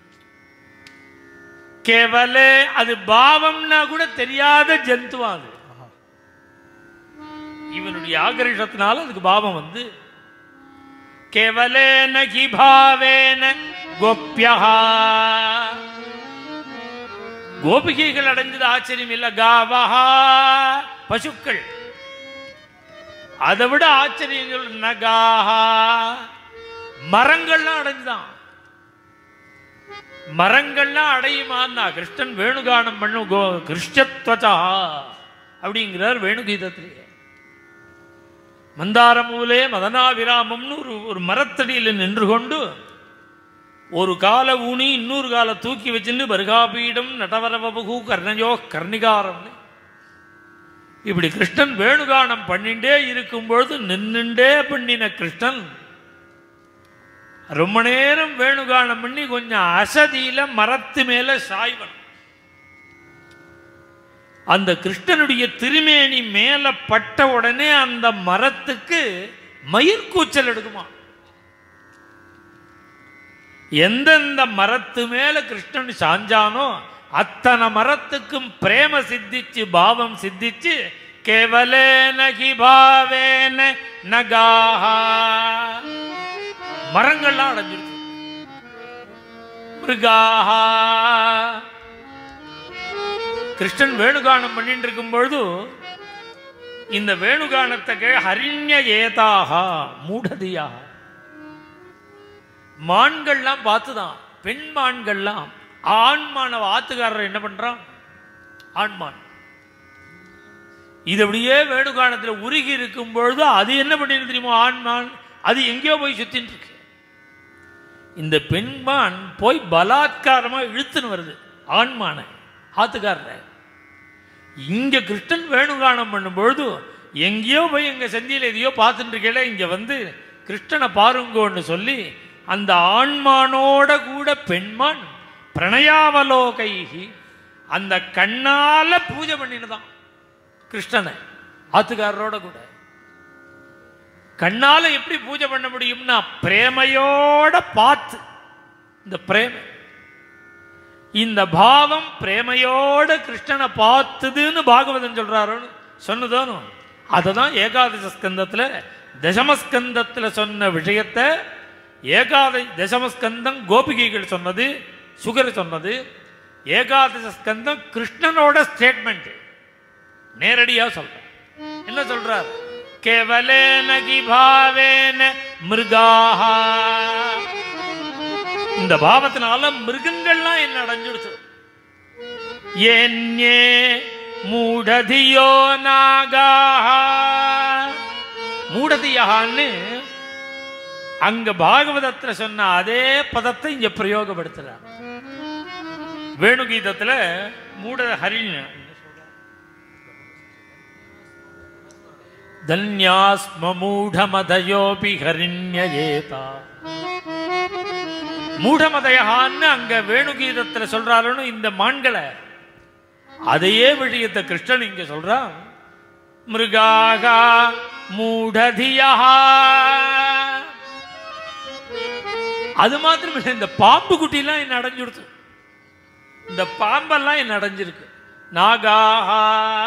கேவலே அது பாவம்னா கூட தெரியாத ஜந்துவா அது இவனுடைய ஆகர்ஷத்தினால அதுக்கு பாவம் வந்து கேவலேன கி பாவேன கோப்யா கோபிகைகள் அடைஞ்சது ஆச்சரியம் இல்ல காவஹா பசுக்கள் அதை விட ஆச்சரியங்கள் நகாஹா மரங்கள்லாம் அடைஞ்சுதான் மரங்கள்லாம் அடையுமான்னா கிருஷ்ணன் வேணுகானம் பண்ணும் கோ கிருஷ்ணத்வச்சா அப்படிங்கிறார் வேணுகீதத்திலேயே மந்தாரமூலே மதனாவிராமம்னு ஒரு ஒரு மரத்தடியில் நின்று கொண்டு ஒரு கால ஊனி இன்னொரு கால தூக்கி வச்சுன்னு பருகாபீடம் நடவரவபகு கர்ணயோ கர்ணிகாரம்னு இப்படி கிருஷ்ணன் வேணுகானம் பண்ணிண்டே இருக்கும் பொழுது நின்னுண்டே பண்ணின கிருஷ்ணன் ரொம்ப நேரம் வேணுகானம் பண்ணி கொஞ்சம் அசதியில மரத்து மேல சாய்வன் அந்த கிருஷ்ணனுடைய திருமேனி மேல பட்ட உடனே அந்த மரத்துக்கு மயிர்கூச்சல் எடுக்குமா எந்தெந்த மரத்து மேல கிருஷ்ணன் சாஞ்சானோ அத்தனை மரத்துக்கும் பிரேம சித்திச்சு பாவம் சித்திச்சு கேவலேன கி பாவேன நகாஹா மரங்கள்லாம் அடைஞ்சிருக்கு மிருகாஹா கிருஷ்ணன் வேணுகானம் பண்ணிட்டு இருக்கும் பொழுது இந்த வேணுகானத்தை கே ஹரிண்ய ஏதாகா மூடதியாக மான்கள்லாம் பார்த்துதான் பெண் மான்கள்லாம் ஆண்மான ஆத்துக்காரர் என்ன பண்றான் ஆண்மான் இது அப்படியே வேணுகானத்தில் உருகி இருக்கும் பொழுது அது என்ன பண்ணிருக்கு தெரியுமா ஆண்மான் அது எங்கேயோ போய் சுத்தின்னு இருக்கு இந்த பெண்மான் போய் பலாத்காரமா இழுத்துன்னு வருது ஆண்மானை ஆத்துக்காரரை இங்க கிருஷ்ணன் வேணுகானம் பண்ணும் பொழுது எங்கேயோ போய் எங்க செந்தியில் எதையோ பார்த்துட்டு இருக்கல இங்க வந்து கிருஷ்ணனை பாருங்கோன்னு சொல்லி அந்த ஆண்மானோட கூட பெண்மான் பிரணயாவலோகைகி அந்த கண்ணால பூஜை பண்ணினதான் கிருஷ்ணனை ஆத்துக்காரரோட கூட கண்ணால எப்படி பூஜை பண்ண முடியும்னா பிரேமையோட பார்த்து இந்த பிரேமை இந்த பாவம் பிரேமையோட கிருஷ்ணனை பார்த்ததுன்னு பாகவதன் சொல்றாருன்னு சொன்னதோனு அதை தான் ஏகாதச ஸ்கந்தத்தில் தசமஸ்கந்தத்தில் சொன்ன விஷயத்தை ஏகாத தசமஸ்கந்தம் கோபிகைகள் சொன்னது சுகர் சொன்னது ஏகாதச ஸ்கந்தம் கிருஷ்ணனோட ஸ்டேட்மெண்ட் நேரடியா சொல்றார் என்ன சொல்றார் கேவலேன கி பாவேன மிருகாஹா இந்த பாவத்தினால மிருகங்கள்லாம் என்ன அடைஞ்சிடுச்சு ஏன்யே மூடதியோ நாகாஹா மூடதியான்னு அங்க பாகவதத்துல சொன்ன அதே பதத்தை இங்க பிரயோகப்படுத்துறார் வேணுகீதத்துல மூட ஹரிண தன்யாஸ்ம மூடமதயோபி ஹரிண்யேதா மூடமதயான்னு அங்க வேணுகீதத்துல சொல்றாருன்னு இந்த மான்களை அதையே விஷயத்தை கிருஷ்ணன் இங்க சொல்றான் மிருகாகா மூடதியா அது மாத்திரம் இல்லை இந்த பாம்பு குட்டிலாம் என்ன அடைஞ்சுடுத்து இந்த பாம்பெல்லாம் என்ன அடைஞ்சிருக்கு நாகாஹா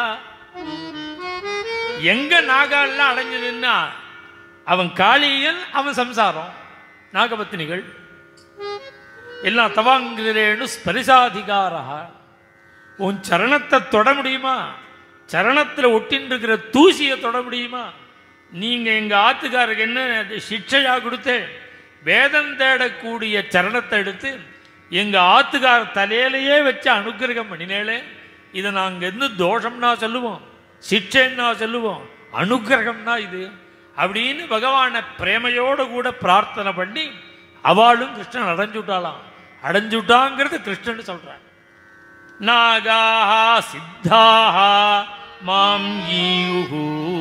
எங்க நாகாலாம் அடைஞ்சதுன்னா அவன் காளியன் அவன் சம்சாரம் நாகபத்தினிகள் எல்லாம் தவாங்கிரேனு ஸ்பரிசாதிகாரா உன் சரணத்தை தொட முடியுமா சரணத்தில் ஒட்டின்னு இருக்கிற தூசியை தொட முடியுமா நீங்க எங்க ஆத்துக்காருக்கு என்ன சிக்ஷையா கொடுத்து வேதம் தேடக்கூடிய சரணத்தை எடுத்து எங்க ஆத்துக்கார தலையிலேயே வச்சு அனுக்கிரகம் பண்ணினேளே இதை நாங்க இருந்து தோஷம்னா சொல்லுவோம் சிக்ஷைன்னா சொல்லுவோம் அனுக்கிரகம்னா இது அப்படின்னு பகவானை பிரேமையோடு கூட பிரார்த்தனை பண்ணி அவளும் கிருஷ்ணன் அடைஞ்சு விட்டாளாம் அடைஞ்சு விட்டாங்கிறது கிருஷ்ணன் சொல்றான் நாகாஹா சித்தாஹா மாம் ஈயுஹு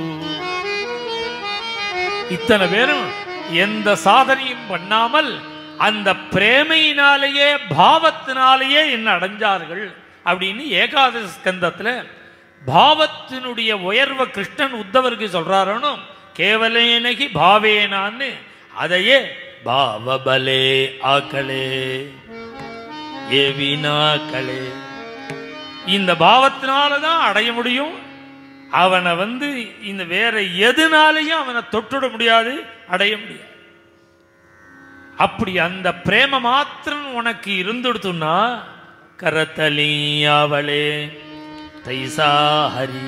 இத்தனை பேரும் எந்த சாதனையும் பண்ணாமல் அந்த பிரேமையினாலேயே பாவத்தினாலேயே என்ன அடைஞ்சார்கள் அப்படின்னு ஏகாதசி ஸ்கந்தத்துல பாவத்தினுடைய உயர்வை கிருஷ்ணன் உத்தவருக்கு சொல்றாரோ கேவலேனகி பாவேனான்னு அதையே பாவபலே ஆக்களே ஏவினாக்களே இந்த பாவத்தினால தான் அடைய முடியும் அவனை வந்து இந்த வேற எதுனாலையும் அவனை தொட்டுட முடியாது அடைய முடியாது அப்படி அந்த பிரேம மாத்திரம் உனக்கு இருந்துடுத்துன்னா கரத்தலி அவளே தைசா ஹரி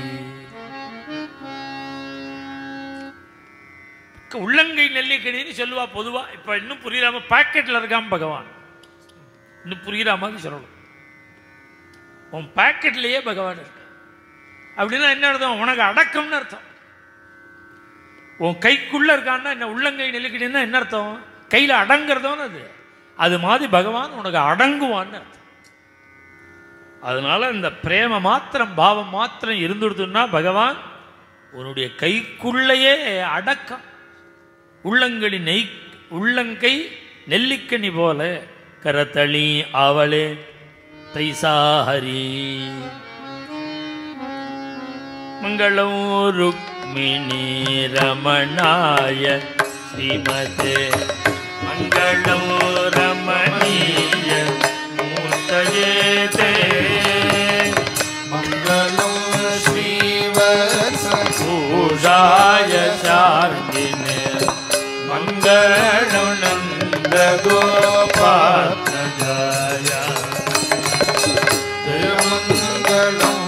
உள்ளங்கை நெல்லிக்கடின்னு சொல்லுவா பொதுவா இப்ப இன்னும் புரியாம பாக்கெட்ல இருக்காம பகவான் இன்னும் புரியுற மாதிரி சொல்லணும் உன் பாக்கெட்லயே பகவான் இருக்கு அப்படின்னா என்ன அர்த்தம் உனக்கு அடக்கம்னு அர்த்தம் உன் கைக்குள்ள இருக்கான்னா என்ன உள்ளங்கை நெல்லிக்கடின்னா என்ன அர்த்தம் கையில அடங்குறதோன்னு அது அது மாதிரி பகவான் உனக்கு அடங்குவான்னு அர்த்தம் அதனால இந்த பிரேம மாத்திரம் பாவம் மாத்திரம் இருந்துடுதுன்னா பகவான் உன்னுடைய கைக்குள்ளேயே அடக்கம் உள்ளங்கடி நெய் உள்ளங்கை நெல்லிக்கனி போல கரத்தளி அவளே தைசாஹரி மங்களம் ருக்மிணி ரமணாய ஸ்ரீமதே மங்களம் ரமணீய மூர்த்தயே தே மங்களம் ஸ்ரீவத்ச பூஷாய சார்கினே மங்களம் நந்த கோபாத்மஜாய திருமங்கலம்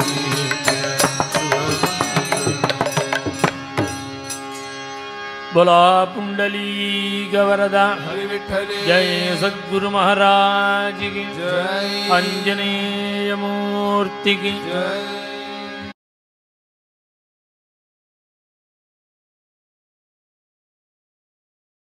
बोला पुंडली गवरदा ஹரி விட்டலே जय सद्गुरु महाराज की ஜெய் अंजनेय मूर्ति की ஜெய்